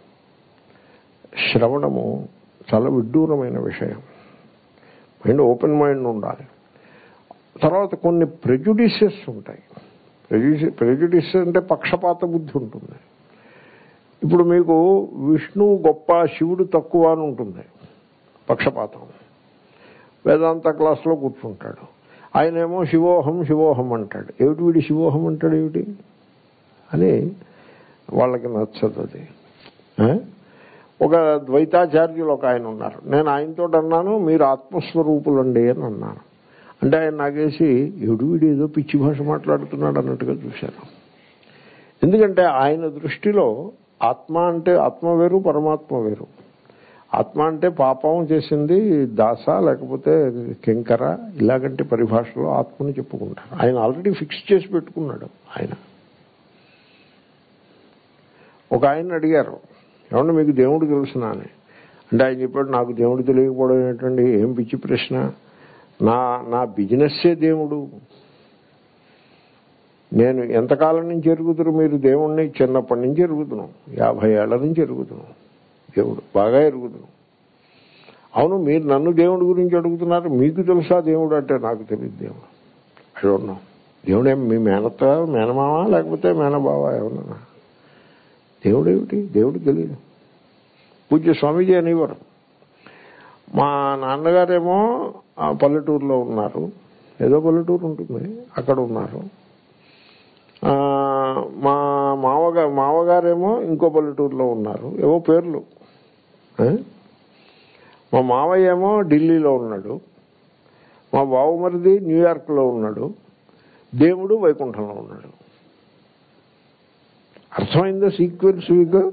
[SPEAKER 1] శ్రవణము చాలా విడ్డూరమైన విషయం మైండ్ ఓపెన్ మైండ్ ఉండాలి తర్వాత కొన్ని ప్రెజుడిసెస్ ఉంటాయి ప్రెజుడిస్ అంటే పక్షపాత బుద్ధి ఉంటుంది ఇప్పుడు మీకు విష్ణువు గొప్ప శివుడు తక్కువ అని ఉంటుంది పక్షపాతం వేదాంత క్లాస్లో కూర్చుంటాడు ఆయనేమో శివోహం శివోహం అంటాడు ఏమిటి వీడి శివోహం అంటాడు ఏమిటి అని వాళ్ళకి నచ్చదు అది ఆ? ఒక ద్వైతాచార్యులు ఒక ఆయన ఉన్నారు నేను ఆయనతో అన్నాను మీరు ఆత్మస్వరూపులండి అని అన్నాను అంటే ఆయన నాకేసి ఎడు వీడు ఏదో పిచ్చి భాష మాట్లాడుతున్నాడు అన్నట్టుగా చూశాను ఎందుకంటే ఆయన దృష్టిలో ఆత్మ అంటే ఆత్మ వేరు పరమాత్మ వేరు ఆత్మ అంటే పాపం చేసింది దాస లేకపోతే కింకర ఇలాగంటి పరిభాషలో ఆత్మని చెప్పుకుంటారు ఆయన ఆల్రెడీ ఫిక్స్ చేసి పెట్టుకున్నాడు ఆయన ఒక ఆయన అడిగారు ఏమన్నా మీకు దేవుడు తెలుసునా అని అంటే ఆయన చెప్పాడు నాకు దేవుడు తెలియకపోవడం ఏంటండి ఏం పిచ్చి ప్రశ్న నా నా బిజినెస్సే దేవుడు నేను ఎంతకాలం నుంచి ఎరుగుతురు మీరు దేవుణ్ణి చిన్నప్పటి నుంచి ఎరుగుతున్నాం యాభై ఏళ్ల నుంచి ఎరుగుతున్నాం దేవుడు బాగా ఎరుగుతున్నాం అవును మీరు నన్ను దేవుడి గురించి అడుగుతున్నారు మీకు తెలుసా దేవుడు అంటే నాకు తెలియదు దేవుడు అడుగున్నాం దేవుడు ఏం మీ మేనత్త మేనమామ లేకపోతే మేనబావ ఏమన్నా దేవుడు ఏమిటి దేవుడు తెలియదు పూజ్య స్వామీజీ అనేవారు మా నాన్నగారేమో ఆ పల్లెటూరులో ఉన్నారు ఏదో పల్లెటూరు ఉంటుంది అక్కడ ఉన్నారు ఆ, మా మావగా మావగారేమో ఇంకో పల్లెటూరులో ఉన్నారు ఏవో పేర్లు ఆ? మా మావయ్య ఏమో ఢిల్లీలో ఉన్నాడు మా బావమరిది న్యూయార్క్లో ఉన్నాడు దేవుడు వైకుంఠంలో ఉన్నాడు అర్థమైందా సీక్వెన్స్ మీకు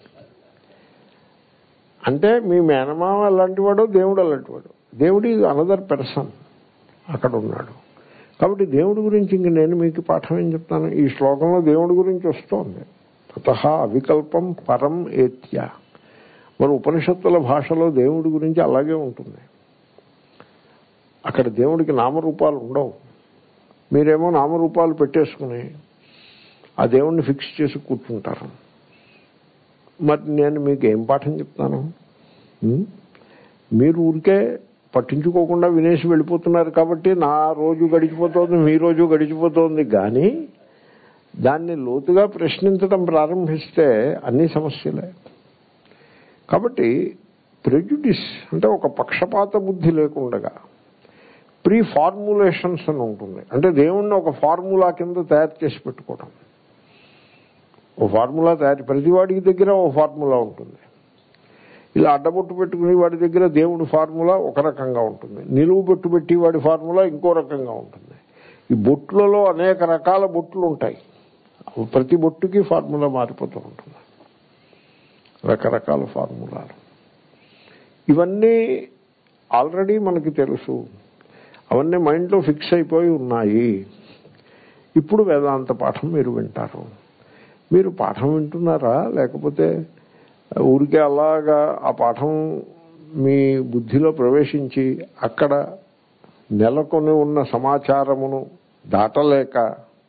[SPEAKER 1] అంటే మీ మేనమామ అలాంటివాడు దేవుడు అలాంటివాడు దేవుడు ఇది అనదర్ పర్సన్ అక్కడ ఉన్నాడు కాబట్టి దేవుడి గురించి ఇంక నేను మీకు పాఠం ఏం చెప్తాను ఈ శ్లోకంలో దేవుడి గురించి వస్తోంది తత అవికల్పం పరం ఏత్య మరి ఉపనిషత్తుల భాషలో దేవుడి గురించి అలాగే ఉంటుంది అక్కడ దేవుడికి నామరూపాలు ఉండవు మీరేమో నామరూపాలు పెట్టేసుకుని ఆ దేవుణ్ణి ఫిక్స్ చేసి కూర్చుంటారు మరి నేను మీకు ఏం పాఠం చెప్తాను ఉం? మీరు ఊరికే పట్టించుకోకుండా వినేసి వెళ్ళిపోతున్నారు కాబట్టి నా రోజు గడిచిపోతోంది మీ రోజు గడిచిపోతోంది కానీ దాన్ని లోతుగా ప్రశ్నించడం ప్రారంభిస్తే అన్ని సమస్యలే కాబట్టి ప్రెజుడిస్ అంటే ఒక పక్షపాత బుద్ధి లేకుండగా ప్రీ ఫార్ములేషన్స్ అని ఉంటుంది అంటే దేవుణ్ణి ఒక ఫార్ములా కింద తయారు చేసి పెట్టుకోవడం ఓ ఫార్ములా తయారు ప్రతి వాడికి దగ్గర ఓ ఫార్ములా ఉంటుంది ఇలా అడ్డబొట్టు పెట్టుకునే వాడి దగ్గర దేవుడి ఫార్ములా ఒక రకంగా ఉంటుంది నిలువు బొట్టు పెట్టి వాడి ఫార్ములా ఇంకో రకంగా ఉంటుంది ఈ బొట్లలో అనేక రకాల బొట్లు ఉంటాయి ప్రతి బొట్టుకి ఫార్ములా మారిపోతూ ఉంటుంది రకరకాల ఫార్ములాలు ఇవన్నీ ఆల్రెడీ మనకి తెలుసు అవన్నీ మైండ్లో ఫిక్స్ అయిపోయి ఉన్నాయి ఇప్పుడు వేదాంత పాఠం మీరు వింటారు మీరు పాఠం వింటున్నారా లేకపోతే ఊరికే అలాగా ఆ పాఠం మీ బుద్ధిలో ప్రవేశించి అక్కడ నెలకొని ఉన్న సమాచారమును దాటలేక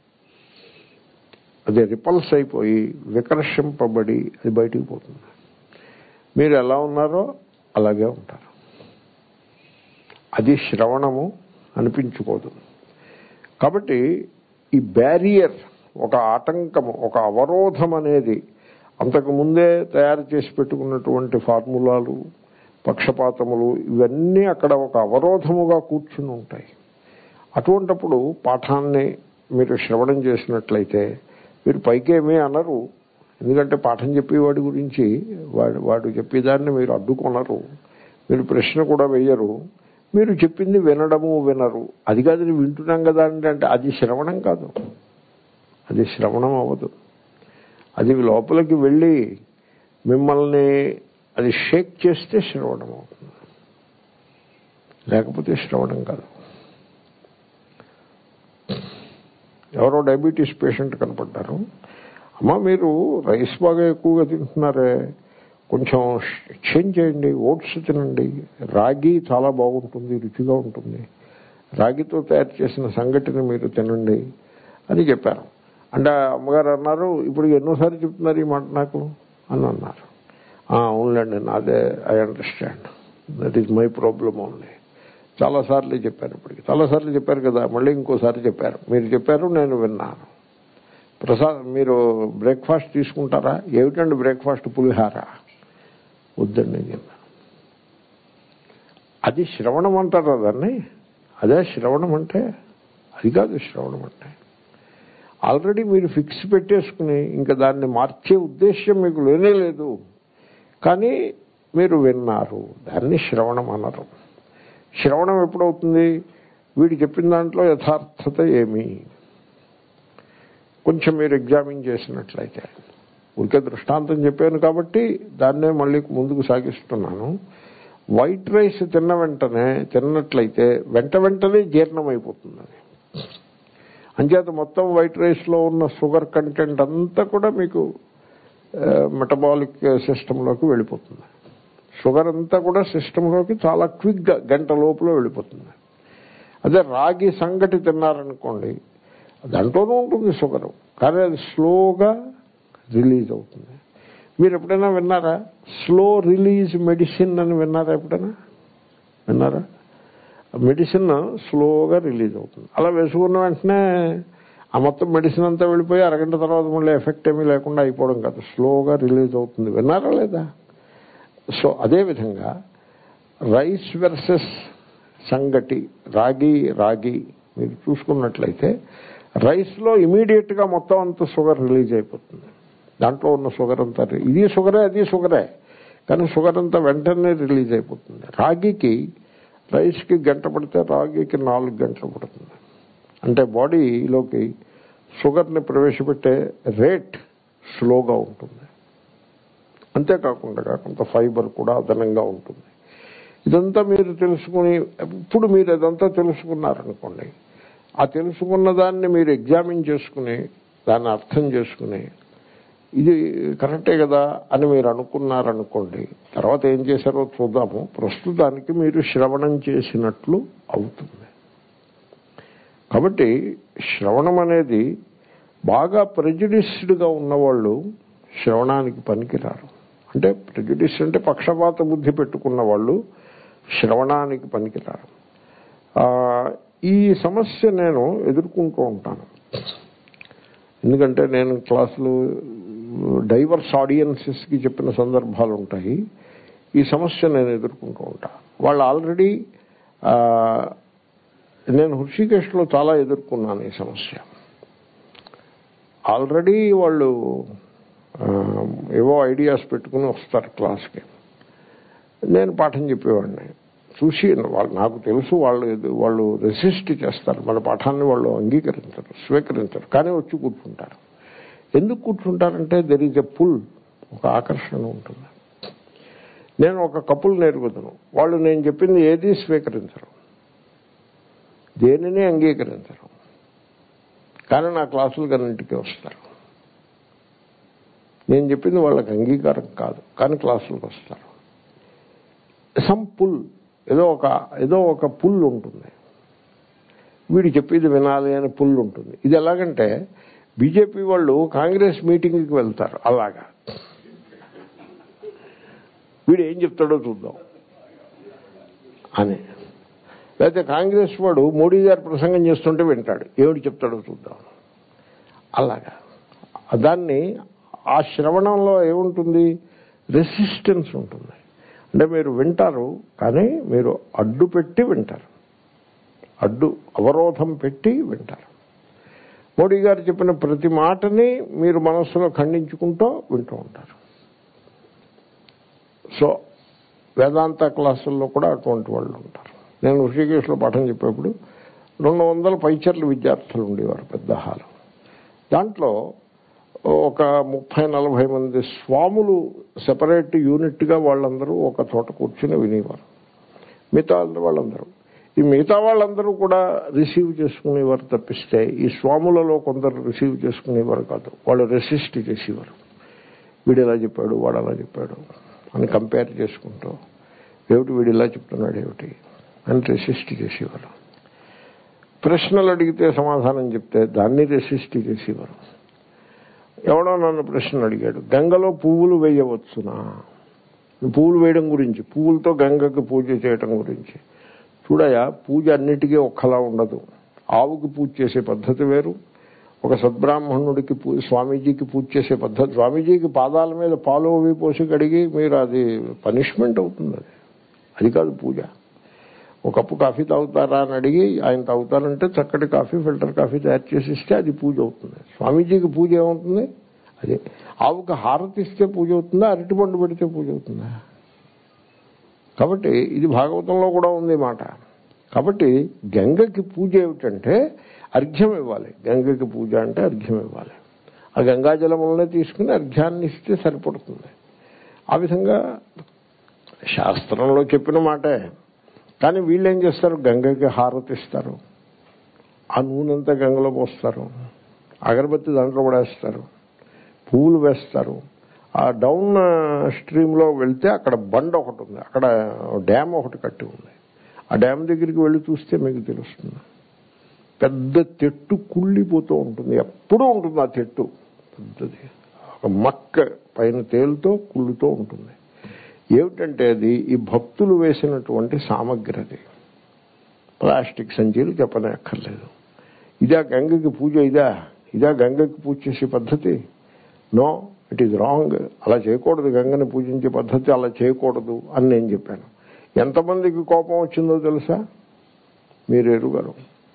[SPEAKER 1] అది రిపల్స్ అయిపోయి వికర్షింపబడి అది బయటికి పోతుంది మీరు ఎలా ఉన్నారో అలాగే ఉంటారు అది శ్రవణము అనిపించుకోదు కాబట్టి ఈ బ్యారియర్ ఒక ఆటంకము ఒక అవరోధం అనేది అంతకు ముందే తయారు చేసి పెట్టుకున్నటువంటి ఫార్ములాలు పక్షపాతములు ఇవన్నీ అక్కడ ఒక అవరోధముగా కూర్చుని ఉంటాయి అటువంటప్పుడు పాఠాన్ని మీరు శ్రవణం చేసినట్లయితే మీరు పైకేమీ అనరు ఎందుకంటే పాఠం చెప్పేవాడి గురించి వాడు వాడు చెప్పేదాన్ని మీరు అడ్డుకొనరు మీరు ప్రశ్న కూడా వేయరు మీరు చెప్పింది వినడము వినరు అది కాదు నేను వింటున్నాం కదా అంటే అది శ్రవణం కాదు అది శ్రవణం అవ్వదు అది లోపలికి వెళ్ళి మిమ్మల్ని అది షేక్ చేస్తే శ్రవణం అవుతుంది లేకపోతే శ్రవణం కాదు ఎవరో డయాబెటీస్ పేషెంట్ కనపడ్డారు అమ్మ మీరు రైస్ బాగా ఎక్కువగా తింటున్నారే కొంచెం చేంజ్ చేయండి ఓట్స్ తినండి రాగి చాలా బాగుంటుంది రుచిగా ఉంటుంది రాగితో తయారు చేసిన సంగటిని మీరు తినండి అని చెప్పారు అంటే అమ్మగారు అన్నారు ఇప్పుడు ఎన్నోసార్లు చెప్తున్నారు ఈ మాట నాకు అని అన్నారు అవునులేండి నాదే I understand that is my problem only చాలాసార్లు చెప్పారు ఇప్పటికి చాలాసార్లు చెప్పారు కదా మళ్ళీ ఇంకోసారి చెప్పారు మీరు చెప్పారు నేను విన్నాను ప్రసాద్ మీరు బ్రేక్ఫాస్ట్ తీసుకుంటారా ఏమిటండి బ్రేక్ఫాస్ట్ పులిహార వద్దండి చెప్పాను అది శ్రవణం అంటారా దాన్ని అదే శ్రవణం అంటే అది కాదు శ్రవణం అంటే ఆల్రెడీ మీరు ఫిక్స్ పెట్టేసుకుని ఇంకా దాన్ని మార్చే ఉద్దేశ్యం మీకు లేనే లేదు కానీ మీరు విన్నారు దాన్ని శ్రవణం అనరు శ్రవణం ఎప్పుడవుతుంది వీడు చెప్పిన దాంట్లో యథార్థత ఏమి కొంచెం మీరు ఎగ్జామిన్ చేసినట్లయితే ఊరికే దృష్టాంతం చెప్పాను కాబట్టి దాన్నే మళ్ళీ ముందుకు సాగిస్తున్నాను వైట్ రైస్ తిన్న వెంటనే తిన్నట్లయితే వెంట వెంటనే జీర్ణమైపోతుంది అది అంచేత మొత్తం వైట్ రైస్లో ఉన్న షుగర్ కంటెంట్ అంతా కూడా మీకు మెటబాలిక్ సిస్టంలోకి వెళ్ళిపోతుంది షుగర్ అంతా కూడా సిస్టంలోకి చాలా క్విక్గా గంట లోపల వెళ్ళిపోతుంది అదే రాగి సంగటి తిన్నారనుకోండి దాంట్లోనూ ఉంటుంది షుగర్ కానీ అది స్లోగా రిలీజ్ అవుతుంది మీరు ఎప్పుడైనా విన్నారా స్లో రిలీజ్ మెడిసిన్ అని విన్నారా ఎప్పుడైనా విన్నారా మెడిసిన్ స్లోగా రిలీజ్ అవుతుంది అలా వేసుకున్న వెంటనే ఆ మొత్తం మెడిసిన్ అంతా వెళ్ళిపోయి అరగంట తర్వాత మళ్ళీ ఎఫెక్ట్ ఏమీ లేకుండా అయిపోవడం కాదు స్లోగా రిలీజ్ అవుతుంది విన్నారా లేదా సో అదేవిధంగా రైస్ వెర్సెస్ సంగటి రాగి రాగి మీరు చూసుకున్నట్లయితే రైస్లో ఇమీడియట్గా మొత్తం అంత షుగర్ రిలీజ్ అయిపోతుంది దాంట్లో ఉన్న షుగర్ అంతా ఇది షుగరే అది షుగరే కానీ షుగర్ అంతా వెంటనే రిలీజ్ అయిపోతుంది రాగికి రైస్కి గంట పడితే రాగికి నాలుగు గంటలు పడుతుంది అంటే బాడీలోకి షుగర్ని ప్రవేశపెట్టే రేట్ స్లోగా ఉంటుంది అంతేకాకుండా కొంత ఫైబర్ కూడా అదనంగా ఉంటుంది ఇదంతా మీరు తెలుసుకుని ఇప్పుడు మీరు ఇదంతా తెలుసుకున్నారనుకోండి ఆ తెలుసుకున్న దాన్ని మీరు ఎగ్జామిన్ చేసుకుని దాన్ని అర్థం చేసుకుని ఇది కరెక్టే కదా అని మీరు అనుకున్నారనుకోండి తర్వాత ఏం చేశారో చూద్దాము ప్రస్తుతానికి మీరు శ్రవణం చేసినట్లు అవుతుంది కాబట్టి శ్రవణం అనేది బాగా ప్రెజుడిస్డ్గా ఉన్నవాళ్ళు శ్రవణానికి పనికిరారు అంటే ప్రెజుడిస్ అంటే పక్షపాత బుద్ధి పెట్టుకున్న వాళ్ళు శ్రవణానికి పనికిరారు ఈ సమస్య నేను ఎదుర్కొంటూ ఉంటాను ఎందుకంటే నేను క్లాసులు డైవర్స్ ఆడియన్సెస్కి చెప్పిన సందర్భాలు ఉంటాయి ఈ సమస్య నేను ఎదుర్కొంటూ ఉంటా వాళ్ళు ఆల్రెడీ నేను హృషికేశ్లో చాలా ఎదుర్కొన్నాను ఈ సమస్య ఆల్రెడీ వాళ్ళు ఏవో ఐడియాస్ పెట్టుకుని వస్తారు క్లాస్కి నేను పాఠం చెప్పేవాడిని చూసి వాళ్ళు నాకు తెలుసు వాళ్ళు వాళ్ళు రెసిస్ట్ చేస్తారు మన పాఠాన్ని వాళ్ళు అంగీకరించరు స్వీకరించరు కానీ వచ్చి కూర్చుంటారు ఎందుకు కూర్చుంటారంటే దెర్ ఈజ్ ఎ పుల్ ఒక ఆకర్షణ ఉంటుంది నేను ఒక కపుల్ నేర్పుతాను వాళ్ళు నేను చెప్పింది ఏది స్వీకరించరు దేనిని అంగీకరించరు కానీ నా క్లాసులకు అన్నింటికీ వస్తారు నేను చెప్పింది వాళ్ళకి అంగీకారం కాదు కానీ క్లాసులకు వస్తారు సమ్ పుల్ ఏదో ఒక ఏదో ఒక పుల్ ఉంటుంది వీడు చెప్పేది వినాలి అని పుల్ ఉంటుంది ఇది ఎలాగంటే బీజేపీ వాళ్ళు కాంగ్రెస్ మీటింగ్కి వెళ్తారు అలాగా వీడు ఏం చెప్తాడో చూద్దాం అని లేకపోతే కాంగ్రెస్ వాడు మోడీ గారు ప్రసంగం చేస్తుంటే వింటాడు ఏమిటి చెప్తాడో చూద్దాం అలాగా దాన్ని ఆ శ్రవణంలో ఏముంటుంది రెసిస్టెన్స్ ఉంటుంది అంటే మీరు వింటారు కానీ మీరు అడ్డు పెట్టి వింటారు అడ్డు అవరోధం పెట్టి వింటారు మోడీ గారు చెప్పిన ప్రతి మాటని మీరు మనస్సులో ఖండించుకుంటూ వింటూ ఉంటారు సో వేదాంత క్లాసుల్లో కూడా అటువంటి వాళ్ళు ఉంటారు నేను ఋషికేశ్లో పాఠం చెప్పేప్పుడు రెండు వందల పైచర్ల విద్యార్థులు ఉండేవారు పెద్ద హాలు దాంట్లో ఒక ముప్పై నలభై మంది స్వాములు సెపరేట్ యూనిట్గా వాళ్ళందరూ ఒక చోట కూర్చుని వినేవారు మిగతా వాళ్ళందరూ ఈ మిగతా వాళ్ళందరూ కూడా రిసీవ్ చేసుకునేవారు తప్పిస్తే ఈ స్వాములలో కొందరు రిసీవ్ చేసుకునేవారు కాదు వాళ్ళు రెసిస్ట్ చేసేవారు వీడు ఎలా చెప్పాడు వాడు అలా చెప్పాడు అని కంపేర్ చేసుకుంటూ ఏమిటి వీడు ఇలా చెప్తున్నాడు ఏమిటి అని రెసిస్ట్ చేసేవారు ప్రశ్నలు అడిగితే సమాధానం చెప్తే దాన్ని రెసిస్ట్ చేసేవారు ఎవడో నన్ను ప్రశ్న అడిగాడు గంగలో పువ్వులు వేయవచ్చునా పువ్వులు వేయడం గురించి పువ్వులతో గంగకి పూజ చేయటం గురించి చూడయా పూజ అన్నిటికీ ఒక్కలా ఉండదు ఆవుకి పూజ చేసే పద్ధతి వేరు ఒక సద్బ్రాహ్మణుడికి పూ స్వామీజీకి పూజ చేసే పద్ధతి స్వామీజీకి పాదాల మీద పాలు అవి పోసి కడిగి మీరు అది పనిష్మెంట్ అవుతుంది అది అది కాదు పూజ ఒక కప్పు కాఫీ తాగుతారా అని అడిగి ఆయన తాగుతారంటే చక్కటి కాఫీ ఫిల్టర్ కాఫీ తయారు చేసి ఇస్తే అది పూజ అవుతుంది స్వామీజీకి పూజ ఏమవుతుంది అది ఆవుకి హారతి ఇస్తే పూజ అవుతుందా అరటిపండు పెడితే పూజ అవుతుందా కాబట్టి ఇది భాగవతంలో కూడా ఉంది మాట కాబట్టి గంగకి పూజ ఏమిటంటే అర్ఘ్యం ఇవ్వాలి గంగకి పూజ అంటే అర్ఘ్యం ఇవ్వాలి ఆ గంగాజలములనే తీసుకుని అర్ఘ్యాన్ని ఇస్తే సరిపడుతుంది ఆ విధంగా శాస్త్రంలో చెప్పిన మాటే కానీ వీళ్ళు ఏం చేస్తారు గంగకి హారతి ఇస్తారు ఆ నూనెంతా గంగలో పోస్తారు అగరబత్తి దాంట్లో పడేస్తారు పువ్వులు వేస్తారు ఆ డౌన్ స్ట్రీమ్లో వెళ్తే అక్కడ బండ ఒకటి ఉంది అక్కడ డ్యామ్ ఒకటి కట్టి ఉంది ఆ డ్యామ్ దగ్గరికి వెళ్ళి చూస్తే మీకు తెలుస్తుంది పెద్ద తెట్టు కుళ్ళిపోతూ ఉంటుంది ఎప్పుడూ ఉంటుంది ఆ తెట్టు పెద్దది ఒక మక్క పైన తేలుతో కుళ్ళుతూ ఉంటుంది ఏమిటంటే అది ఈ భక్తులు వేసినటువంటి సామగ్రి అది ప్లాస్టిక్ సంచీలు చెప్పనే అక్కర్లేదు ఇదా గంగకి పూజ ఇదా ఇదా గంగకి పూజ చేసే పద్ధతి నో ఇట్ ఈజ్ రాంగ్ అలా చేయకూడదు గంగని పూజించే పద్ధతి అలా చేయకూడదు అని నేను చెప్పాను ఎంతమందికి కోపం వచ్చిందో తెలుసా మీరు ఎరుగరు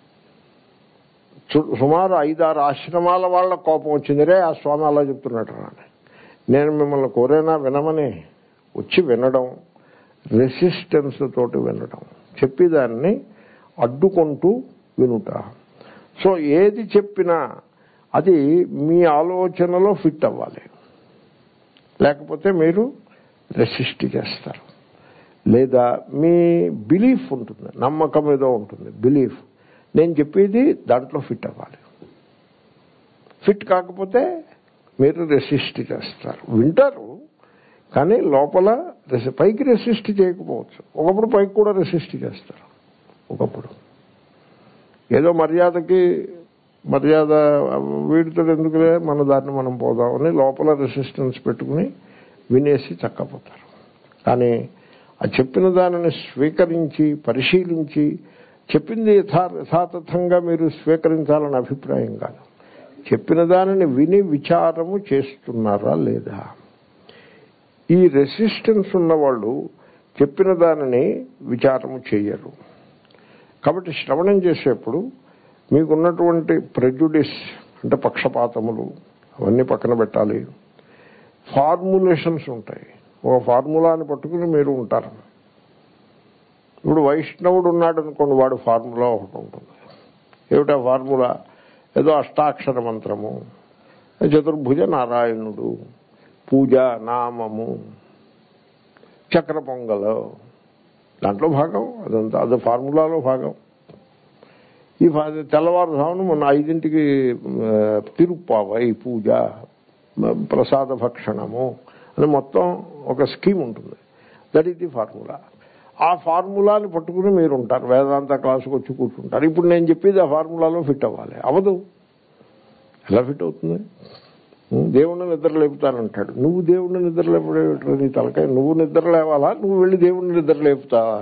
[SPEAKER 1] సుమారు ఐదారు ఆశ్రమాల వాళ్ళ కోపం వచ్చింది రే ఆ స్వామి అలా చెప్తున్నట్టు అని నేను మిమ్మల్ని కోరేనా వినమని వచ్చి వినడం రెసిస్టెన్స్ తోటి వినడం చెప్పేదాన్ని అడ్డుకుంటూ వినుట సో ఏది చెప్పినా అది మీ ఆలోచనలో ఫిట్ అవ్వాలి లేకపోతే మీరు రెసిస్ట్ చేస్తారు లేదా మీ బిలీఫ్ ఉంటుంది నమ్మకం ఏదో ఉంటుంది బిలీఫ్ నేను చెప్పేది దాంట్లో ఫిట్ అవ్వాలి ఫిట్ కాకపోతే మీరు రెసిస్ట్ చేస్తారు వింటారు కానీ లోపల పైకి రెసిస్ట్ చేయకపోవచ్చు ఒకప్పుడు పైకి కూడా రెసిస్ట్ చేస్తారు ఒకప్పుడు ఏదో మర్యాదకి మర్యాద వీడితో ఎందుకులే మన దాన్ని మనం పోదామని లోపల రెసిస్టెన్స్ పెట్టుకుని వినేసి చక్కపోతారు కానీ ఆ చెప్పిన దానిని స్వీకరించి పరిశీలించి చెప్పింది యథా యథాతథంగా మీరు స్వీకరించాలని అభిప్రాయం కాదు చెప్పిన దానిని విని విచారము చేస్తున్నారా లేదా ఈ రెసిస్టెన్స్ ఉన్నవాళ్ళు చెప్పిన దానిని విచారము చేయరు కాబట్టి శ్రవణం చేసేప్పుడు మీకున్నటువంటి ప్రెజుడిస్ అంటే పక్షపాతములు అవన్నీ పక్కన పెట్టాలి ఫార్ములేషన్స్ ఉంటాయి ఒక ఫార్ములాని పట్టుకుని మీరు ఉంటారు ఇప్పుడు వైష్ణవుడు ఉన్నాడు అనుకోండి వాడు ఫార్ములా ఒకటి ఉంటుంది ఏమిటా ఫార్ములా ఏదో అష్టాక్షర మంత్రము చతుర్భుజ నారాయణుడు పూజ నామము చక్ర పొంగలు దాంట్లో భాగం అదంతా అది ఫార్ములాలో భాగం ఈ తెల్లవారుజామున మొన్న ఐదింటికి తిరుప్పావై పూజ ప్రసాద భక్షణము అని మొత్తం ఒక స్కీమ్ ఉంటుంది దట్ ఈస్ ది ఫార్ములా ఆ ఫార్ములాని పట్టుకుని మీరు ఉంటారు వేదాంత క్లాసుకు వచ్చి కూర్చుంటారు ఇప్పుడు నేను చెప్పేది ఆ ఫార్ములాలో ఫిట్ అవ్వాలి అవదు ఎలా ఫిట్ అవుతుంది దేవుణ్ణి నిద్ర లేపుతానంటాడు నువ్వు దేవుణ్ణి నిద్ర లేపడేటో నీ తలకాయ నువ్వు నిద్ర లేవాలా నువ్వు వెళ్ళి దేవుణ్ణి నిద్ర లేపుతావా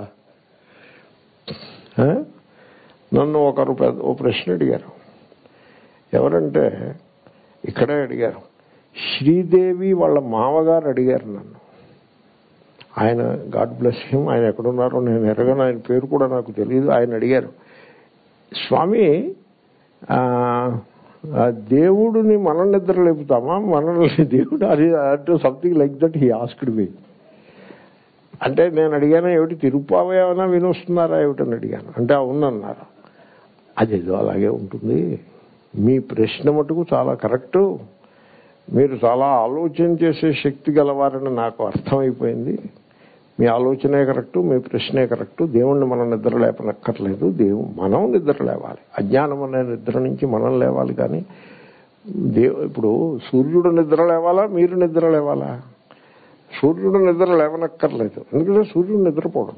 [SPEAKER 1] ఆ? నన్ను ఒకరు పెద్ద ఓ ప్రశ్న అడిగారు ఎవరంటే ఇక్కడే అడిగారు శ్రీదేవి వాళ్ళ మామగారు అడిగారు నన్ను ఆయన గాడ్ బ్లెస్ హిమ్ ఆయన ఎక్కడున్నారో నేను ఎరగను ఆయన పేరు కూడా నాకు తెలియదు ఆయన అడిగారు స్వామి ఆ, ఆ దేవుడిని మనం నిద్ర లేపుతామా మనల్ని దేవుడు అది అంటే something like that he asked me అంటే నేను అడిగాను ఏమిటి తిరుపావ ఏమైనా వినొస్తున్నారా ఏమిటని అడిగాను అంటే అవునన్నారు అదేదో అలాగే ఉంటుంది మీ ప్రశ్న మటుకు చాలా కరెక్టు మీరు చాలా ఆలోచన చేసే శక్తి గలవారని నాకు అర్థమైపోయింది మీ ఆలోచనే కరెక్టు మీ ప్రశ్నే కరెక్టు దేవుణ్ణి మనం నిద్ర లేపనక్కర్లేదు దేవు మనం నిద్ర లేవాలి అజ్ఞానం అనే నిద్ర నుంచి మనం లేవాలి కానీ దేవు ఇప్పుడు సూర్యుడు నిద్ర లేవాలా మీరు నిద్ర లేవాలా సూర్యుడు నిద్ర లేవనక్కర్లేదు ఎందుకంటే సూర్యుడు నిద్రపోవడం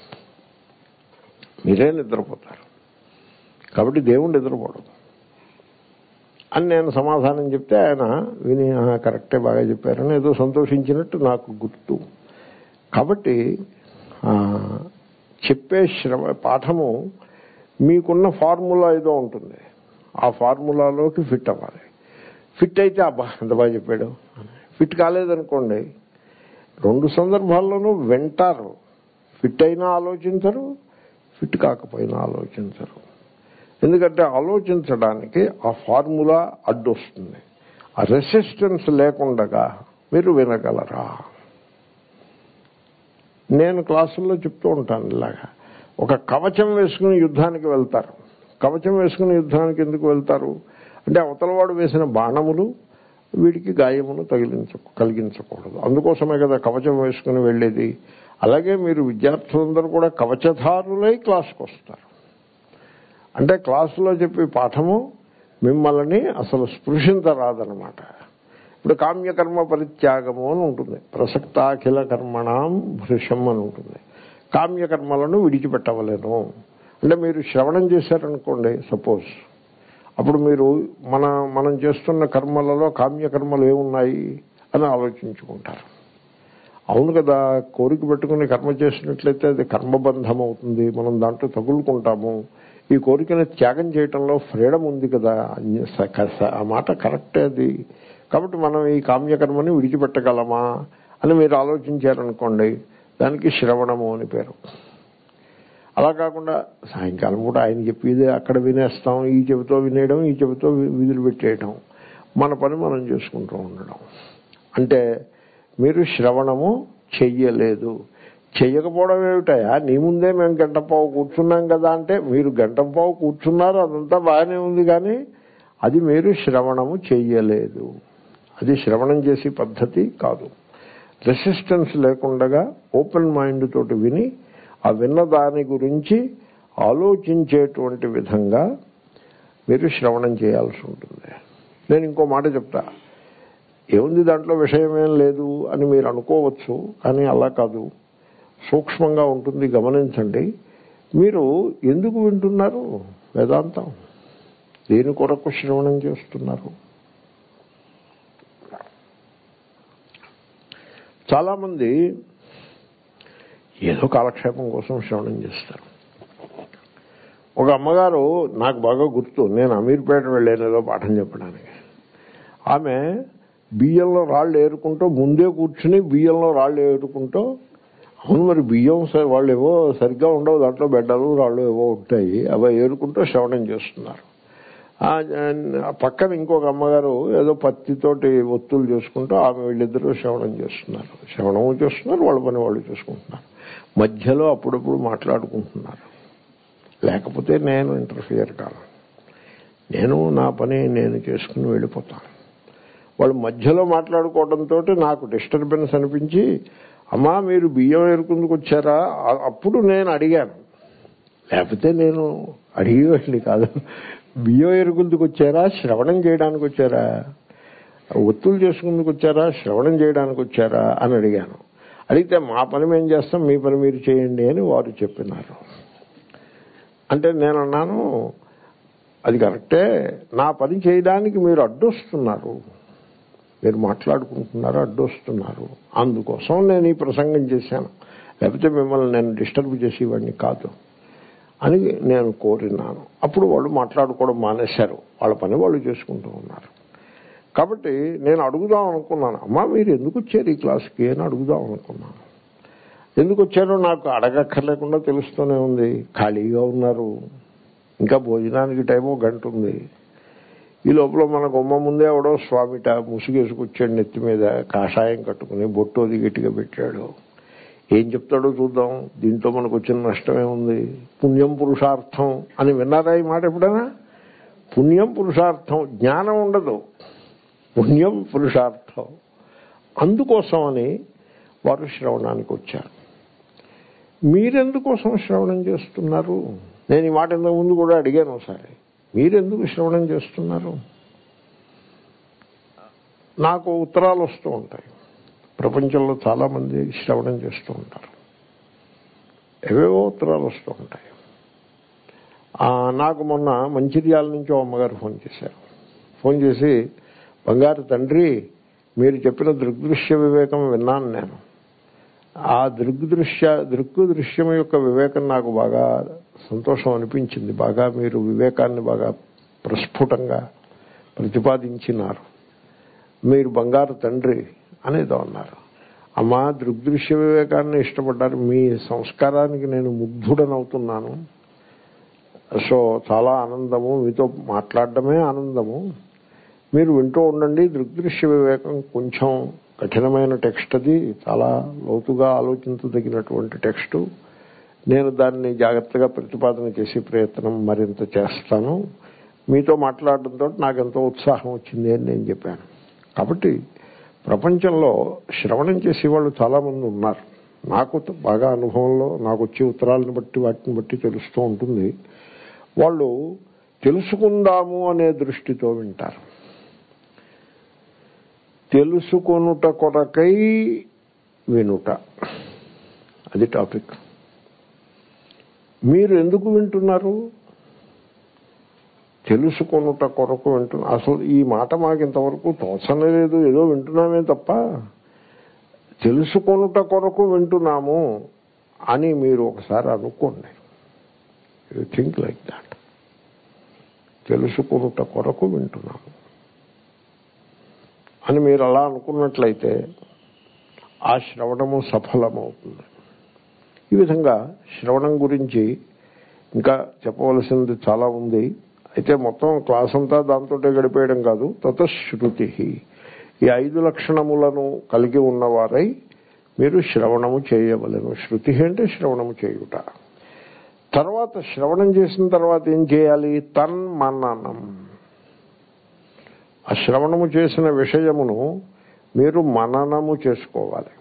[SPEAKER 1] మీరే నిద్రపోతారు కాబట్టి దేవుడు నిద్రపోవడం అని నేను సమాధానం చెప్తే ఆయన విని "ఆ, కరెక్టే బాగా చెప్పారని ఏదో సంతోషించినట్టు నాకు గుర్తు కాబట్టి ఆ, చెప్పే శ్రమ పాఠము మీకున్న ఫార్ములా ఏదో ఉంటుంది ఆ ఫార్ములాలోకి ఫిట్ అవ్వాలి ఫిట్ అయితే అబ్బా ఎంత బాగా చెప్పాడు ఫిట్ కాలేదనుకోండి రెండు సందర్భాల్లోనూ వింటారు ఫిట్ అయినా ఆలోచించరు ఫిట్ కాకపోయినా ఆలోచించరు ఎందుకంటే ఆలోచించడానికి ఆ ఫార్ములా అడ్డొస్తుంది ఆ రెసిస్టెన్స్ లేకుండగా మీరు వినగలరా నేను క్లాసుల్లో చెప్తూ ఉంటాను ఇలాగా ఒక కవచం వేసుకుని యుద్ధానికి వెళ్తారు కవచం వేసుకుని యుద్ధానికి ఎందుకు వెళ్తారు అంటే అవతలవాడు వేసిన బాణములు వీడికి గాయమును తగిలించ కలిగించకూడదు అందుకోసమే కదా కవచం వేసుకుని వెళ్ళేది అలాగే మీరు విద్యార్థులందరూ కూడా కవచధారులై క్లాస్కి వస్తారు అంటే క్లాసులో చెప్పే పాఠము మిమ్మల్ని అసలు స్పృశించరాదనమాట ఇప్పుడు కామ్యకర్మ పరిత్యాగము అని ఉంటుంది ప్రసక్తాఖిల కర్మణం భృషం అని ఉంటుంది కామ్యకర్మలను విడిచిపెట్టవలేను అంటే మీరు శ్రవణం చేశారనుకోండి సపోజ్ అప్పుడు మీరు మన మనం చేస్తున్న కర్మలలో కామ్యకర్మలు ఏమున్నాయి అని ఆలోచించుకుంటారు అవును కదా కోరిక పెట్టుకుని కర్మ చేసినట్లయితే అది కర్మబంధం అవుతుంది మనం దాంట్లో తగులుకుంటాము ఈ కోరికను త్యాగం చేయటంలో ఫ్రీడమ్ ఉంది కదా ఆ మాట కరెక్టే అది కాబట్టి మనం ఈ కామ్యకర్మని విడిచిపెట్టగలమా అని మీరు ఆలోచించారనుకోండి దానికి శ్రవణము అని పేరు అలా కాకుండా సాయంకాలం కూడా ఆయన చెప్పేది అక్కడ వినేస్తాం ఈ చెబుతో వినేయడం ఈ చెబుతో విధులు పెట్టేయడం మన పని మనం చేసుకుంటూ ఉండడం అంటే మీరు శ్రవణము చెయ్యలేదు చెయ్యకపోవడం ఏమిటయా నీ ముందే మేము గంటపావు కూర్చున్నాం కదా అంటే మీరు గంటపావు కూర్చున్నారు అదంతా బాగానే ఉంది కానీ అది మీరు శ్రవణము చెయ్యలేదు అది శ్రవణం చేసే పద్ధతి కాదు రెసిస్టెన్స్ లేకుండా ఓపెన్ మైండ్ తోటి విని ఆ విన్న దాని గురించి ఆలోచించేటువంటి విధంగా మీరు శ్రవణం చేయాల్సి ఉంటుంది నేను ఇంకో మాట చెప్తా ఏముంది దాంట్లో విషయమేం లేదు అని మీరు అనుకోవచ్చు కానీ అలా కాదు సూక్ష్మంగా ఉంటుంది గమనించండి మీరు ఎందుకు వింటున్నారు వేదాంతం దేని కొరకు శ్రవణం చేస్తున్నారు చాలామంది ఏదో కాలక్షేపం కోసం శ్రవణం చేస్తారు ఒక అమ్మగారు నాకు బాగా గుర్తు నేను అమీర్పేట వెళ్ళాను ఏదో పాఠం చెప్పడానికి ఆమె బియ్యంలో రాళ్ళు ఏరుకుంటూ ముందే కూర్చుని బియ్యంలో రాళ్ళు ఏరుకుంటూ అవును మరి బియ్యం స- వాళ్ళు ఏవో సరిగ్గా ఉండవు దాంట్లో బెడ్డలు రాళ్ళు ఏవో ఉంటాయి అవి ఏరుకుంటూ శ్రవణం చేస్తున్నారు ఆ, ఆ పక్కన ఇంకొక అమ్మగారు ఏదో పత్తితోటి ఒత్తులు చేసుకుంటూ ఆమె వీళ్ళిద్దరూ శ్రవణం చేస్తున్నారు శ్రవణం చేస్తున్నారు వాళ్ళ పని వాళ్ళు చేసుకుంటున్నారు మధ్యలో అప్పుడప్పుడు మాట్లాడుకుంటున్నారు లేకపోతే నేను ఇంటర్ఫియర్ కాను నేను నా పని నేను చేసుకుని వెళ్ళిపోతాను వాళ్ళు మధ్యలో మాట్లాడుకోవడంతో నాకు డిస్టర్బెన్స్ అనిపించి అమ్మా మీరు బియ్యం ఎరుకుందుకు వచ్చారా ఆ- అప్పుడు నేను అడిగాను లేకపోతే నేను అడిగేవాడిని కాదు బియ్యం ఎరుకుందుకు వచ్చారా శ్రవణం చేయడానికి వచ్చారా ఒత్తులు చేసుకుందుకు వచ్చారా శ్రవణం చేయడానికి వచ్చారా అని అడిగాను అడిగితే మా పని మేము చేస్తాం మీ పని మీరు చేయండి అని వారు చెప్పినారు అంటే నేను అన్నాను అది కరెక్టే నా పని చేయడానికి మీరు అడ్డొస్తున్నారు మీరు మాట్లాడుకుంటున్నారు అడ్డొస్తున్నారు అందుకోసం నేను ఈ ప్రసంగం చేశాను లేకపోతే మిమ్మల్ని నేను డిస్టర్బ్ చేసేవాడిని కాదు అని నేను కోరినాను అప్పుడు వాళ్ళు మాట్లాడుకోవడం మానేశారు వాళ్ళ పని వాళ్ళు చేసుకుంటూ ఉన్నారు కాబట్టి నేను అడుగుదాం అనుకున్నాను అమ్మా మీరు ఎందుకు వచ్చారు ఈ క్లాస్కి అని అడుగుదాం అనుకున్నాను ఎందుకు వచ్చారో నాకు అడగక్కర్లేకుండా తెలుస్తూనే ఉంది ఖాళీగా ఉన్నారు ఇంకా భోజనానికి టైమో గంట ఉంది ఈ లోపల మన గుమ్మ ముందే ఎవడో స్వామిట ముసుగేసుకొచ్చాడు నెత్తి మీద కాషాయం కట్టుకుని బొట్టు అది గట్టిగా పెట్టాడు ఏం చెప్తాడో చూద్దాం దీంట్లో మనకు వచ్చిన నష్టమే ఉంది పుణ్యం పురుషార్థం అని విన్నారా ఈ మాట ఎప్పుడైనా పుణ్యం పురుషార్థం జ్ఞానం ఉండదు పుణ్యం పురుషార్థం అందుకోసమని వారు శ్రవణానికి వచ్చారు మీరెందుకోసం శ్రవణం చేస్తున్నారు నేను ఈ మాట ఇంతకు ముందు కూడా అడిగాను ఒకసారి మీరెందుకు శ్రవణం చేస్తున్నారు నాకు ఉత్తరాలు వస్తూ ఉంటాయి ప్రపంచంలో చాలా మంది శ్రవణం చేస్తూ ఉంటారు ఏవేవో ఉత్తరాలు వస్తూ ఉంటాయి ఆ, నాకు మొన్న మంచిర్యాల నుంచి ఓ అమ్మగారు ఫోన్ చేశారు ఫోన్ చేసి బంగారు తండ్రి మీరు చెప్పిన దృగ్దృశ్య వివేకం విన్నాను నేను ఆ దృగ్దృశ్య దృక్కు దృశ్యం యొక్క వివేకం నాకు బాగా సంతోషం అనిపించింది బాగా మీరు వివేకాన్ని బాగా ప్రస్ఫుటంగా ప్రతిపాదించినారు మీరు బంగారు తండ్రి అనేదో అన్నారు అమ్మా దృగ్దృశ్య వివేకాన్ని ఇష్టపడ్డారు మీ సంస్కారానికి నేను ముగ్ధుడనవుతున్నాను సో చాలా ఆనందము మీతో మాట్లాడడమే ఆనందము మీరు వింటూ ఉండండి దృగ్దృశ్య వివేకం కొంచెం కఠినమైన టెక్స్ట్ అది చాలా లోతుగా ఆలోచించదగినటువంటి టెక్స్ట్ నేను దాన్ని జాగ్రత్తగా ప్రతిపాదన చేసే ప్రయత్నం మరింత చేస్తాను మీతో మాట్లాడడంతో నాకు ఎంతో ఉత్సాహం వచ్చింది అని నేను చెప్పాను కాబట్టి ప్రపంచంలో శ్రవణం చేసే వాళ్ళు చాలా మంది ఉన్నారు నాకు బాగా అనుభవంలో నాకు వచ్చే ఉత్తరాలను బట్టి వాటిని బట్టి తెలుస్తూ ఉంటుంది వాళ్ళు తెలుసుకుందాము అనే దృష్టితో వింటారు తెలుసుకొనుట కొరకై వినుట అది టాపిక్ మీరు ఎందుకు వింటున్నారు తెలుసుకొనుట కొరకు వింటున్నా అసలు ఈ మాట మాకు ఇంతవరకు తోచనే లేదు ఏదో వింటున్నామే తప్ప తెలుసుకొనుట కొరకు వింటున్నాము అని మీరు ఒకసారి అనుకోండి యూ థింక్ లైక్ దాట్ తెలుసుకొనుట కొరకు వింటున్నాము అని మీరు అలా అనుకున్నట్లయితే ఆ శ్రవణము సఫలమవుతుంది ఈ విధంగా శ్రవణం గురించి ఇంకా చెప్పవలసింది చాలా ఉంది అయితే మొత్తం క్లాస్ అంతా దాంతో గడిపేయడం కాదు తతశ్రుతి ఈ ఐదు లక్షణములను కలిగి ఉన్నవారై మీరు శ్రవణము చేయవలను శృతి అంటే శ్రవణము చేయుట తర్వాత శ్రవణం చేసిన తర్వాత ఏం చేయాలి తన్మననం ఆ శ్రవణము చేసిన విషయమును మీరు మననము చేసుకోవాలి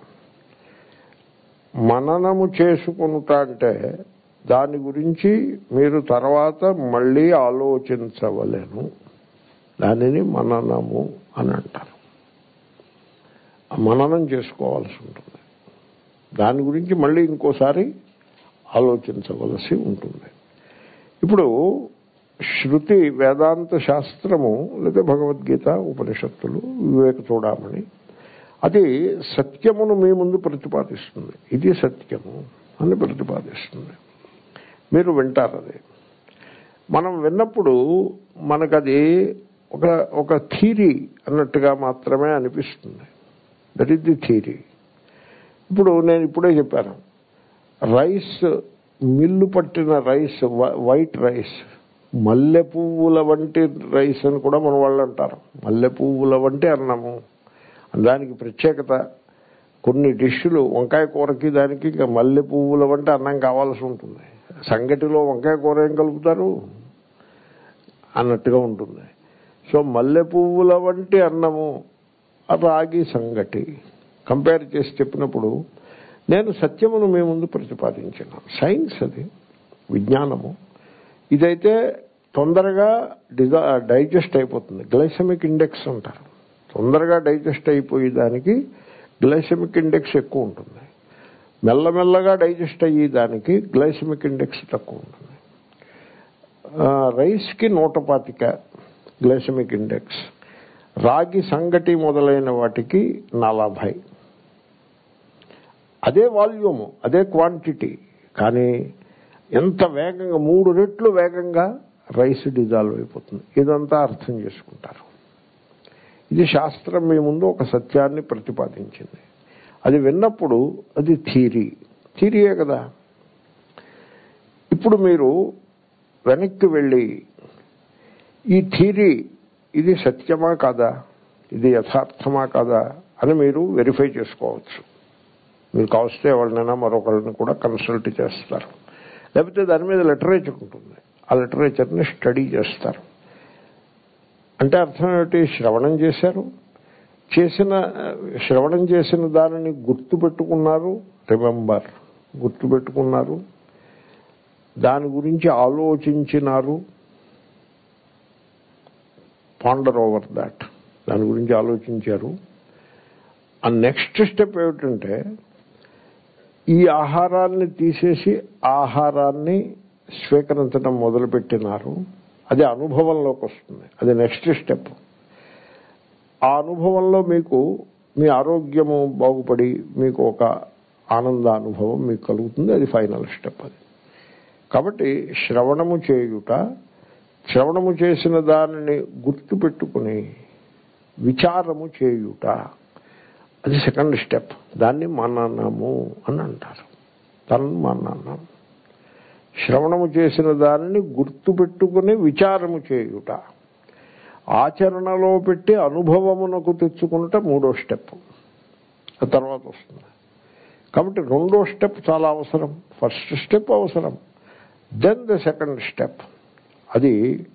[SPEAKER 1] మననము చేసుకుంటా అంటే దాని గురించి మీరు తర్వాత మళ్ళీ ఆలోచించవలేను దానిని మననము అని అంటారు ఆ మననం చేసుకోవాల్సి ఉంటుంది దాని గురించి మళ్ళీ ఇంకోసారి ఆలోచించవలసి ఉంటుంది ఇప్పుడు శృతి వేదాంత శాస్త్రము లేదా భగవద్గీత ఉపనిషత్తులు వివేక చూడమని అది సత్యమును మీ ముందు ప్రతిపాదిస్తుంది ఇది సత్యము అని ప్రతిపాదిస్తుంది మీరు వింటారు అది మనం విన్నప్పుడు మనకది ఒక ఒక థీరీ అన్నట్టుగా మాత్రమే అనిపిస్తుంది దట్ ఈస్ ది థీరీ ఇప్పుడు నేను ఇప్పుడే చెప్పాను రైస్ మిల్లు పట్టిన రైస్ వైట్ రైస్ మల్లె పువ్వుల వంటి రైస్ అని కూడా మన వాళ్ళు అంటారు మల్లె పువ్వుల వంటి అన్నము దానికి ప్రత్యేకత కొన్ని డిష్లు వంకాయ కూరకి దానికి ఇంకా మల్లె పువ్వుల వంటి అన్నం కావాల్సి ఉంటుంది సంగటిలో వంకాయ కూర ఏం కలుపుతారు అన్నట్టుగా ఉంటుంది సో మల్లె పువ్వుల వంటి అన్నము రాగి సంగటి కంపేర్ చేసి చెప్పినప్పుడు నేను సత్యమును మీ ముందు ప్రతిపాదించిన సైన్స్ అది విజ్ఞానము ఇదైతే తొందరగా డిజా డైజెస్ట్ అయిపోతుంది గ్లైసమిక్ ఇండెక్స్ అంటారు తొందరగా డైజెస్ట్ అయిపోయేదానికి గ్లైసెమిక్ ఇండెక్స్ ఎక్కువ ఉంటుంది మెల్లమెల్లగా డైజెస్ట్ అయ్యేదానికి గ్లైసెమిక్ ఇండెక్స్ తక్కువ ఉంటుంది రైస్కి నూట పాతిక గ్లైసెమిక్ ఇండెక్స్ రాగి సంగటి మొదలైన వాటికి నలభై అదే వాల్యూము అదే క్వాంటిటీ కానీ ఎంత వేగంగా మూడు రెట్లు వేగంగా రైస్ డిజాల్వ్ అయిపోతుంది ఇదంతా అర్థం చేసుకుంటారు ఇది శాస్త్రం మీ ముందు ఒక సత్యాన్ని ప్రతిపాదించింది అది విన్నప్పుడు అది థీరీ థీరీయే కదా ఇప్పుడు మీరు వెనక్కి వెళ్ళి ఈ థీరీ ఇది సత్యమా కాదా ఇది యథార్థమా కాదా అని మీరు వెరిఫై చేసుకోవచ్చు మీరు కావస్తే ఎవరినైనా మరొకరిని కూడా కన్సల్ట్ చేస్తారు లేకపోతే దాని మీద లిటరేచర్ ఉంటుంది ఆ లిటరేచర్ని స్టడీ చేస్తారు అంటే అర్థం ఏమిటి శ్రవణం చేశారు చేసిన శ్రవణం చేసిన దానిని గుర్తుపెట్టుకున్నారు రిమెంబర్ గుర్తుపెట్టుకున్నారు దాని గురించి ఆలోచించినారు పాండర్ ఓవర్ దాట్ దాని గురించి ఆలోచించారు ఆ నెక్స్ట్ స్టెప్ ఏమిటంటే ఈ ఆహారాన్ని తీసేసి ఆహారాన్ని స్వీకరించడం మొదలుపెట్టినారు అది అనుభవంలోకి వస్తుంది అది నెక్స్ట్ స్టెప్ ఆ అనుభవంలో మీకు మీ ఆరోగ్యము బాగుపడి మీకు ఒక ఆనంద అనుభవం మీకు కలుగుతుంది అది ఫైనల్ స్టెప్ అది కాబట్టి శ్రవణము చేయుట శ్రవణము చేసిన దానిని గుర్తుపెట్టుకుని విచారము చేయుట అది సెకండ్ స్టెప్ దాన్ని మననము అని అంటారు తన్మననం శ్రవణము చేసిన దానిని గుర్తుపెట్టుకుని విచారము చేయుట ఆచరణలో పెట్టి అనుభవమునకు తెచ్చుకున్నట మూడో స్టెప్ ఆ తర్వాత వస్తుంది కాబట్టి రెండో స్టెప్ చాలా అవసరం ఫస్ట్ స్టెప్ అవసరం దెన్ ద సెకండ్ స్టెప్ అది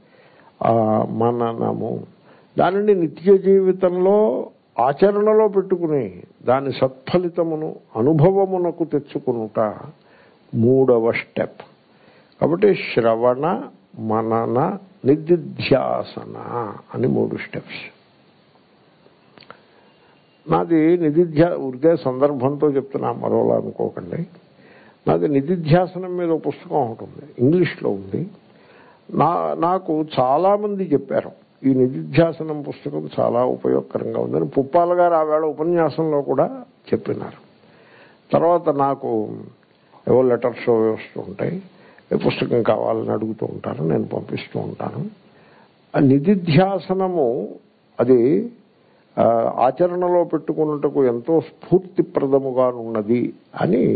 [SPEAKER 1] మననము దానిని నిత్య జీవితంలో ఆచరణలో పెట్టుకుని దాని సత్ఫలితమును అనుభవమునకు తెచ్చుకునుట మూడవ స్టెప్ కాబట్టి శ్రవణ మనన నిధిధ్యాసన అని మూడు స్టెప్స్ నాది నిధిధ్యా ఉరికే సందర్భంతో చెప్తున్నా మరోలా అనుకోకండి నాది నిధిధ్యాసనం మీద ఒక పుస్తకం ఉంటుంది ఇంగ్లీష్లో ఉంది నా నాకు చాలామంది చెప్పారు ఈ నిధిధ్యాసనం పుస్తకం చాలా ఉపయోగకరంగా ఉందని పుప్పాల గారు ఆవేళ ఉపన్యాసంలో కూడా చెప్పినారు తర్వాత నాకు ఏవో లెటర్స్ వస్తూ ఉంటాయి ఏ పుస్తకం కావాలని అడుగుతూ ఉంటారు నేను పంపిస్తూ ఉంటాను ఆ నిధిధ్యాసనము అది ఆచరణలో పెట్టుకున్నట్టుకు ఎంతో స్ఫూర్తిప్రదముగా ఉన్నది అని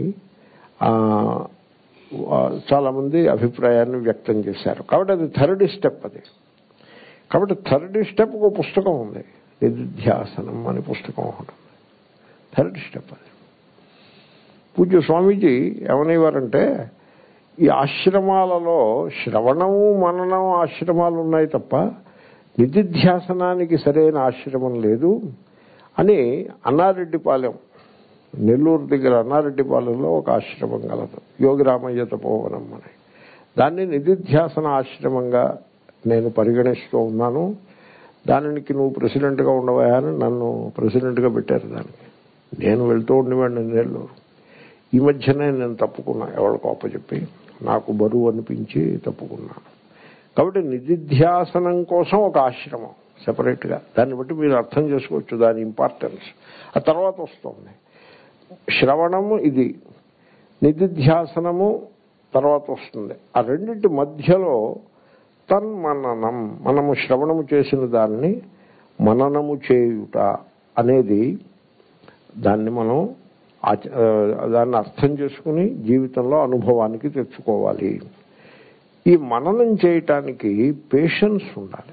[SPEAKER 1] చాలామంది అభిప్రాయాన్ని వ్యక్తం చేశారు కాబట్టి అది థర్డ్ స్టెప్ అది కాబట్టి థర్డ్ స్టెప్ ఒక పుస్తకం ఉంది నిధిధ్యాసనం అనే పుస్తకం ఒకటి థర్డ్ స్టెప్ అది పూజ్య స్వామీజీ ఏమనేవారంటే ఈ ఆశ్రమాలలో శ్రవణము మననం ఆశ్రమాలు ఉన్నాయి తప్ప నిధిధ్యాసనానికి సరైన ఆశ్రమం లేదు అని అన్నారెడ్డిపాలెం నెల్లూరు దగ్గర అన్నారెడ్డిపాలెంలో ఒక ఆశ్రమం కలదు యోగిరామయ్య తపోవనం అని దాన్ని నిధిధ్యాసన ఆశ్రమంగా నేను పరిగణిస్తూ ఉన్నాను దానికి నువ్వు ప్రెసిడెంట్గా ఉండవా అని నన్ను ప్రెసిడెంట్గా పెట్టారు దానికి నేను వెళ్తూ ఉండేవాడిని నెల్లూరు ఈ మధ్యనే నేను తప్పుకున్నా ఎవరికి చెప్పి నాకు బరువు అనిపించి తప్పుకున్నాను కాబట్టి నిధిధ్యాసనం కోసం ఒక ఆశ్రమం సెపరేట్గా దాన్ని బట్టి మీరు అర్థం చేసుకోవచ్చు దాని ఇంపార్టెన్స్ ఆ తర్వాత వస్తుంది శ్రవణము ఇది నిధిధ్యాసనము తర్వాత వస్తుంది ఆ రెండింటి మధ్యలో తన్మననం మనము శ్రవణము చేసిన దాన్ని మననము చేయుట అనేది దాన్ని మనం దాన్ని అర్థం చేసుకుని జీవితంలో అనుభవానికి తెచ్చుకోవాలి ఈ మననం చేయటానికి పేషెన్స్ ఉండాలి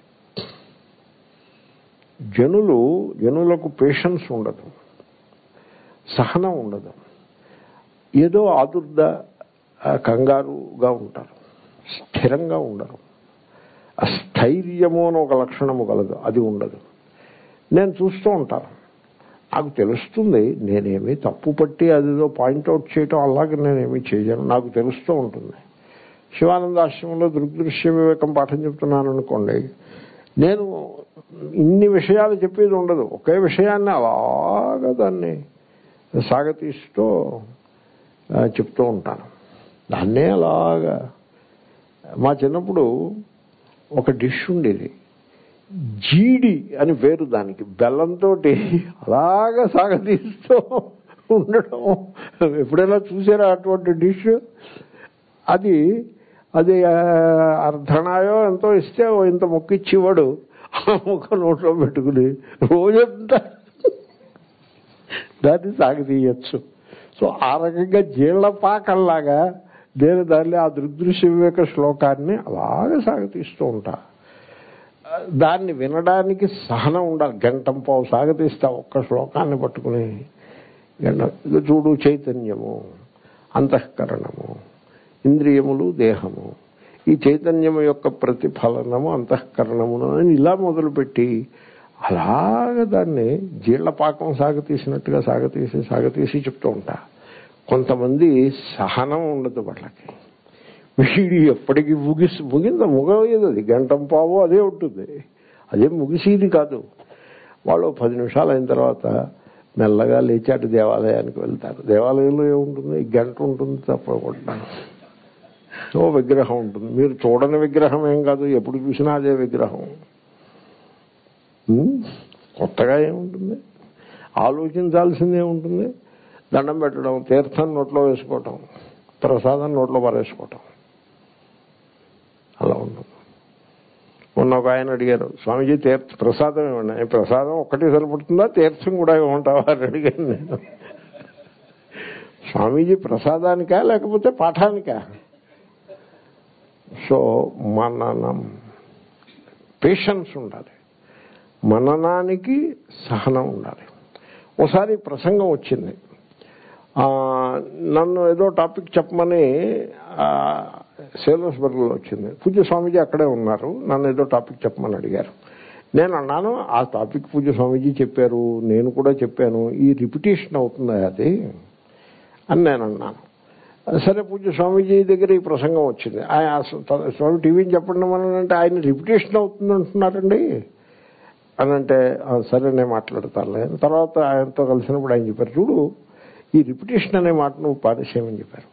[SPEAKER 1] జనులు జనులకు పేషెన్స్ ఉండదు సహనం ఉండదు ఏదో ఆదుర్ద కంగారుగా ఉంటారు స్థిరంగా ఉండరు అస్థైర్యము అని ఒక లక్షణము కలదు అది ఉండదు నేను చూస్తూ ఉంటాను నాకు తెలుస్తుంది నేనేమి తప్పు పట్టి అదిదో పాయింట్అవుట్ చేయటం అలాగే నేనేమి చేయను నాకు తెలుస్తూ ఉంటుంది శివానంద ఆశ్రమంలో దృగ్దృశ్య వివేకం పాఠం చెప్తున్నాను అనుకోండి నేను ఇన్ని విషయాలు చెప్పేది ఉండదు ఒకే విషయాన్ని అలాగా దాన్ని సాగతీస్తూ ఆ, చెప్తూ ఉంటాను దాన్నే అలాగా మా చిన్నప్పుడు ఒక డిష్ ఉండేది జీడి అని పేరు దానికి బెల్లంతో అలాగా సాగతీస్తూ ఉండడం ఎప్పుడైనా చూసారా అటువంటి డిష్ అది అది ఆ, అర్ధనాయో ఎంతో ఇస్తే ఓ ఇంత మొక్క ఇచ్చేవాడు ఆ మొక్క నోట్లో పెట్టుకుని రోజంతా దాన్ని సాగతీయచ్చు సో ఆ రకంగా జీళ్ల పాకల్లాగా నేను దాన్ని ఆ దృదృశ్య వివేక శ్లోకాన్ని అలాగే సాగతీస్తూ ఉంటా దాన్ని వినడానికి సహనం ఉండాలి గంటం పావు సాగతీస్తా ఒక్క శ్లోకాన్ని పట్టుకుని గంట ఇది చూడు చైతన్యము అంతఃకరణము ఇంద్రియములు దేహము ఈ చైతన్యము యొక్క ప్రతిఫలనము అంతఃకరణమును అని ఇలా మొదలుపెట్టి అలాగ దాన్ని జీళ్లపాకం సాగతీసినట్టుగా సాగతీసి సాగతీసి చెప్తూ ఉంటా కొంతమంది సహనం ఉండదు వాళ్ళకి వీడు ఎప్పటికీ ముగిసి ముగింద ముగలేదు అది గంటం పావు అదే ఉంటుంది అదే ముగిసేది కాదు వాళ్ళు పది నిమిషాలు అయిన తర్వాత మెల్లగా లేచాటి దేవాలయానికి వెళ్తారు దేవాలయంలో ఏముంటుంది గంట ఉంటుంది తప్పకుండా ఓ విగ్రహం ఉంటుంది మీరు చూడని విగ్రహం ఏం కాదు ఎప్పుడు చూసినా అదే విగ్రహం ఉం? కొత్తగా ఏముంటుంది ఆలోచించాల్సిందే ఉంటుంది దండం పెట్టడం తీర్థం నోట్లో వేసుకోవటం ప్రసాదం నోట్లో పారేసుకోవటం అలా ఉంటుంది మొన్న ఒక ఆయన అడిగారు స్వామీజీ తీర్థ ప్రసాదం ఇవ్వండి "ఏ, ప్రసాదం ఒక్కటే సరిపడుతుందా తీర్థం కూడా ఇవ్వమంటావా అని అడిగాను నేను స్వామీజీ ప్రసాదానికా లేకపోతే పాఠానికా సో మననం పేషెన్స్ ఉండాలి మననానికి సహనం ఉండాలి ఒకసారి ప్రసంగం వచ్చింది ఆ, నన్ను ఏదో టాపిక్ చెప్పమని సేలస్బర్గ్లో వచ్చింది పూజ్య స్వామీజీ అక్కడే ఉన్నారు నన్ను ఏదో టాపిక్ చెప్పమని అడిగారు నేను అన్నాను ఆ టాపిక్ పూజ్య స్వామీజీ చెప్పారు నేను కూడా చెప్పాను ఈ రిపిటేషన్ అవుతుందా అది అని నేను అన్నాను సరే పూజ్య స్వామీజీ దగ్గర ఈ ప్రసంగం వచ్చింది ఆయన ఆ స్వామి టీవీని చెప్పండి మనం అంటే ఆయన రిపిటేషన్ అవుతుంది అంటున్నారండి అని అంటే "ఆ, సరే నేను మాట్లాడతానులే తర్వాత ఆయనతో కలిసినప్పుడు ఆయన చెప్పారు చూడు ఈ రిపిటేషన్ అనే మాట నువ్వు పారేసేయమని చెప్పారు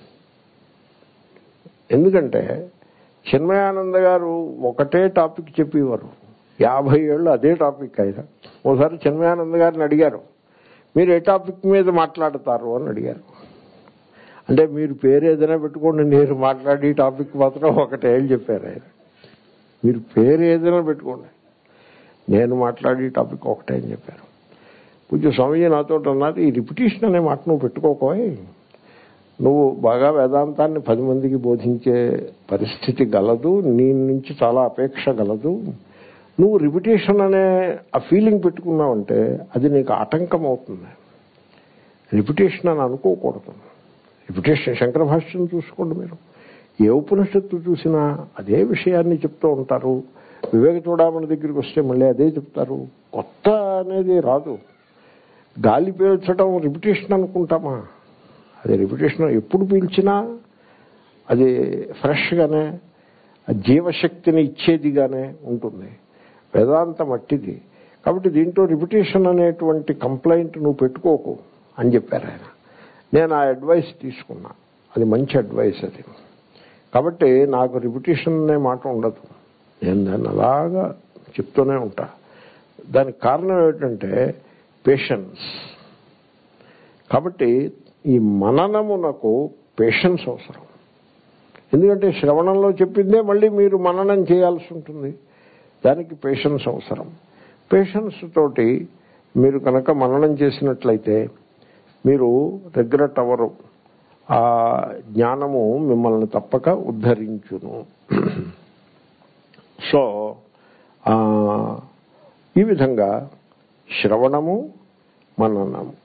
[SPEAKER 1] ఎందుకంటే చిన్మయానంద గారు ఒకటే టాపిక్ చెప్పేవారు యాభై ఏళ్ళు అదే టాపిక్ ఆయన ఓసారి చిన్మయానంద గారిని అడిగారు మీరు ఏ టాపిక్ మీద మాట్లాడతారు అని అడిగారు అంటే మీరు పేరు ఏదైనా పెట్టుకోండి నేను మాట్లాడి టాపిక్ మాత్రం ఒకటే అని చెప్పారు ఆయన మీరు పేరు ఏదైనా పెట్టుకోండి నేను మాట్లాడి టాపిక్ ఒకటే అని చెప్పారు పూజ్య స్వామీజీ నాతో అన్నారు ఈ రిపిటేషన్ అనే మాట నువ్వు పెట్టుకోకోయ్ నువ్వు బాగా వేదాంతాన్ని పది మందికి బోధించే పరిస్థితి గలదు నీ నుంచి చాలా అపేక్ష గలదు నువ్వు రిపిటేషన్ అనే ఆ ఫీలింగ్ పెట్టుకున్నావంటే అది నీకు ఆటంకం అవుతుంది రిపిటేషన్ అని అనుకోకూడదు రిపిటేషన్ శంకర భాష్యం చూసుకోండి మీరు ఏ ఉపనిషత్తు చూసినా అదే విషయాన్ని చెప్తూ ఉంటారు వివేక చూడమని దగ్గరికి వస్తే మళ్ళీ అదే చెప్తారు కొత్త అనేది రాదు గాలి పీల్చడం రిపిటేషన్ అనుకుంటామా అది రిపిటేషన్ ఎప్పుడు పీల్చినా అది ఫ్రెష్గానే ఆ జీవశక్తిని ఇచ్చేదిగానే ఉంటుంది వేదాంతం మట్టిది కాబట్టి దీంట్లో రిపిటేషన్ అనేటువంటి కంప్లైంట్ నువ్వు పెట్టుకోకు అని చెప్పారు ఆయన నేను ఆ అడ్వైస్ తీసుకున్నా అది మంచి అడ్వైస్ అది కాబట్టి నాకు రిపిటేషన్ అనే మాట ఉండదు నేను దాన్ని అలాగా చెప్తూనే ఉంటా దానికి కారణం ఏమిటంటే పేషెన్స్ కాబట్టి ఈ మననమునకు పేషెన్స్ అవసరం ఎందుకంటే శ్రవణంలో చెప్పిందే మళ్ళీ మీరు మననం చేయాల్సి ఉంటుంది దానికి పేషెన్స్ అవసరం పేషెన్స్ తోటి మీరు కనుక మననం చేసినట్లయితే మీరు రిగ్రెట్ అవ్వరు ఆ జ్ఞానము మిమ్మల్ని తప్పక ఉద్ధరించును సో ఆ, ఈ విధంగా శ్రవణము మననము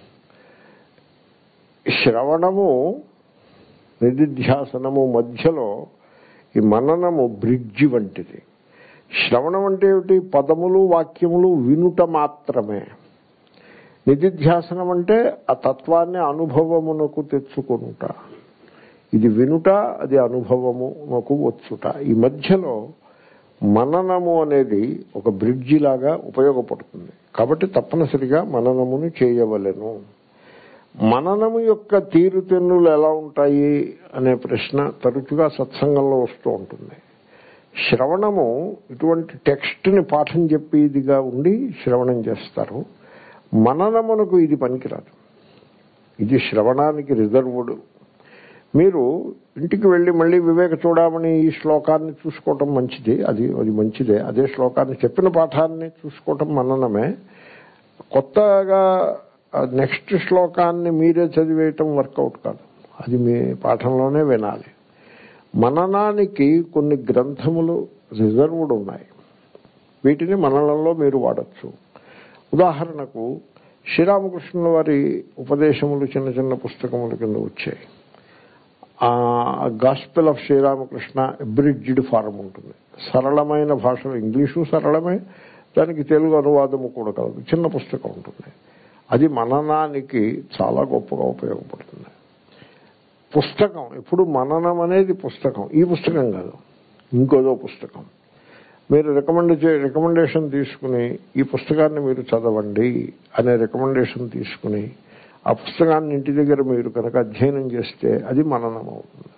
[SPEAKER 1] శ్రవణము నిధిధ్యాసనము మధ్యలో ఈ మననము బ్రిడ్జి వంటిది శ్రవణం అంటే ఏమిటి పదములు వాక్యములు వినుట మాత్రమే నిధిధ్యాసనం అంటే ఆ తత్వాన్ని అనుభవమునకు తెచ్చుకొనుట ఇది వినుట అది అనుభవమునకు వచ్చుట ఈ మధ్యలో మననము అనేది ఒక బ్రిడ్జి లాగా ఉపయోగపడుతుంది కాబట్టి తప్పనిసరిగా మననమును చేయవలెను మననము యొక్క తీరుతెన్నులు ఎలా ఉంటాయి అనే ప్రశ్న తరచుగా సత్సంగంలో వస్తూ ఉంటుంది శ్రవణము ఇటువంటి టెక్స్ట్ని పాఠం చెప్పేదిగా ఉండి శ్రవణం చేస్తారు మననమునకు ఇది పనికిరాదు ఇది శ్రవణానికి రిజర్వుడు మీరు ఇంటికి వెళ్ళి మళ్ళీ వివేక చూడమని ఈ శ్లోకాన్ని చూసుకోవటం మంచిది అది అది మంచిదే అదే శ్లోకాన్ని చెప్పిన పాఠాన్ని చూసుకోవటం మననమే కొత్తగా నెక్స్ట్ శ్లోకాన్ని మీరే చదివేయటం వర్కౌట్ కాదు అది మీ పాఠంలోనే వినాలి మననానికి కొన్ని గ్రంథములు రిజర్వ్డ్ ఉన్నాయి వీటిని మననంలో మీరు వాడచ్చు ఉదాహరణకు శ్రీరామకృష్ణుల వారి ఉపదేశములు చిన్న చిన్న పుస్తకముల కింద వచ్చాయి gospel of Sri Ramakrishna bridged form ఉంటుంది సరళమైన భాషలో ఇంగ్లీషు సరళమే దానికి తెలుగు అనువాదము కూడా కలదు చిన్న పుస్తకం ఉంటుంది అది మననానికి చాలా గొప్పగా ఉపయోగపడుతుంది పుస్తకం ఇప్పుడు మననం అనేది పుస్తకం ఈ పుస్తకం కాదు ఇంకోదో పుస్తకం మీరు రికమెండ్ చే రికమెండేషన్ తీసుకుని ఈ పుస్తకాన్ని మీరు చదవండి అనే రికమెండేషన్ తీసుకుని ఆ పుస్తకాన్ని ఇంటి దగ్గర మీరు కనుక అధ్యయనం చేస్తే అది మననం అవుతుంది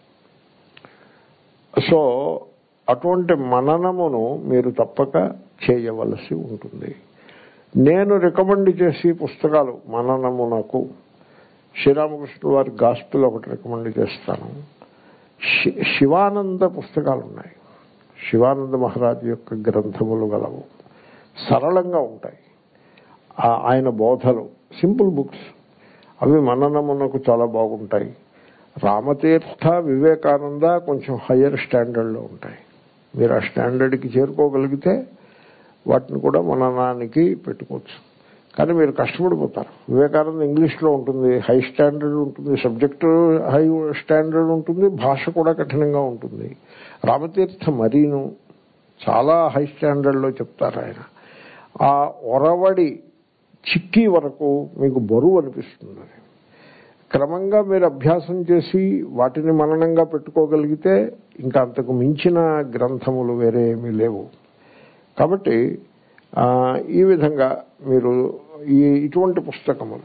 [SPEAKER 1] సో అటువంటి మననమును మీరు తప్పక చేయవలసి ఉంటుంది నేను రికమెండ్ చేసి పుస్తకాలు మననమునకు శ్రీరామకృష్ణ వారి గాస్పుల్ ఒకటి రికమెండ్ చేస్తాను శివానంద పుస్తకాలు ఉన్నాయి శివానంద మహారాజు యొక్క గ్రంథములు గలవు సరళంగా ఉంటాయి ఆయన బోధలు సింపుల్ బుక్స్ అవి మననమునకు చాలా బాగుంటాయి రామతీర్థ వివేకానంద కొంచెం హయ్యర్ స్టాండర్డ్లో ఉంటాయి మీరు ఆ స్టాండర్డ్కి చేరుకోగలిగితే వాటిని కూడా మననానికి పెట్టుకోవచ్చు కానీ మీరు కష్టపడిపోతారు వివేకానంద ఇంగ్లీష్లో ఉంటుంది హై స్టాండర్డ్ ఉంటుంది సబ్జెక్టు హై స్టాండర్డ్ ఉంటుంది భాష కూడా కఠినంగా ఉంటుంది రామతీర్థ మరీను చాలా హై స్టాండర్డ్లో చెప్తారు ఆయన ఆ ఒరవడి చిక్కి వరకు మీకు బరువు అనిపిస్తుంది క్రమంగా మీరు అభ్యాసం చేసి వాటిని మననంగా పెట్టుకోగలిగితే ఇంకా అంతకు మించిన గ్రంథములు వేరే ఏమీ లేవు కాబట్టి ఈ విధంగా మీరు ఈ ఇటువంటి పుస్తకములు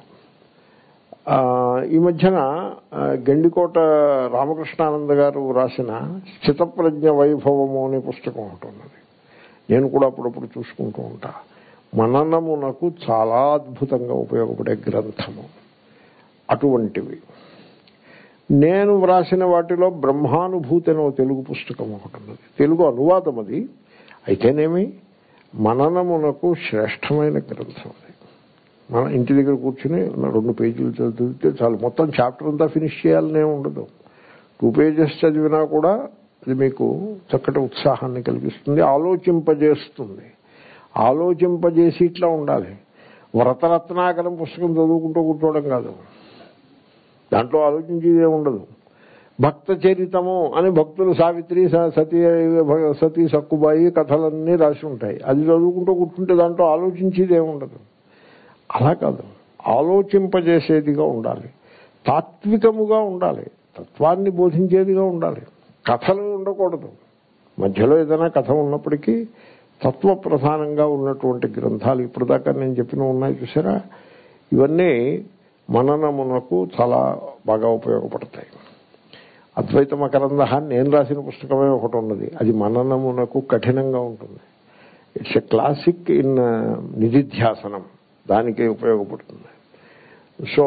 [SPEAKER 1] ఈ మధ్యన గండికోట రామకృష్ణానంద గారు రాసిన స్థితప్రజ్ఞ వైభవము అనే పుస్తకం ఉంటున్నది నేను కూడా అప్పుడప్పుడు చూసుకుంటూ ఉంటా మననమునకు చాలా అద్భుతంగా ఉపయోగపడే గ్రంథము అటువంటివి నేను వ్రాసిన వాటిలో బ్రహ్మానుభూతి అనే తెలుగు పుస్తకం ఒకటి ఉన్నది తెలుగు అనువాదం అది అయితేనేమి మననమునకు శ్రేష్టమైన గ్రంథం అది మన ఇంటి దగ్గర కూర్చుని రెండు పేజీలు చదివితే చాలు మొత్తం చాప్టర్ అంతా ఫినిష్ చేయాలనే ఉండదు టూ పేజెస్ చదివినా కూడా అది మీకు చక్కటి ఉత్సాహాన్ని కలిగిస్తుంది ఆలోచింపజేస్తుంది ఆలోచింపజేసి ఇట్లా ఉండాలి వ్రతరత్నాకరం పుస్తకం చదువుకుంటూ కూర్చోవడం కాదు దాంట్లో ఆలోచించేదే ఉండదు భక్త చరితము అని భక్తులు సావిత్రి సతీ సతీ సక్కుబాయి కథలన్నీ రాసి ఉంటాయి అది చదువుకుంటూ కూర్చుంటే దాంట్లో ఆలోచించేదే ఉండదు అలా కాదు ఆలోచింపజేసేదిగా ఉండాలి తాత్వికముగా ఉండాలి తత్వాన్ని బోధించేదిగా ఉండాలి కథలు ఉండకూడదు మధ్యలో ఏదైనా కథ ఉన్నప్పటికీ తత్వ ప్రధానంగా ఉన్నటువంటి గ్రంథాలు ఇప్పుడు దాకా నేను చెప్పిన ఉన్నాయి చూసారా ఇవన్నీ మననమునకు చాలా బాగా ఉపయోగపడతాయి అద్వైత మకరంద నేను రాసిన పుస్తకమే ఒకటి ఉన్నది అది మననమునకు కఠినంగా ఉంటుంది ఇట్స్ ఎ క్లాసిక్ ఇన్ నిధిధ్యాసనం దానికే ఉపయోగపడుతుంది సో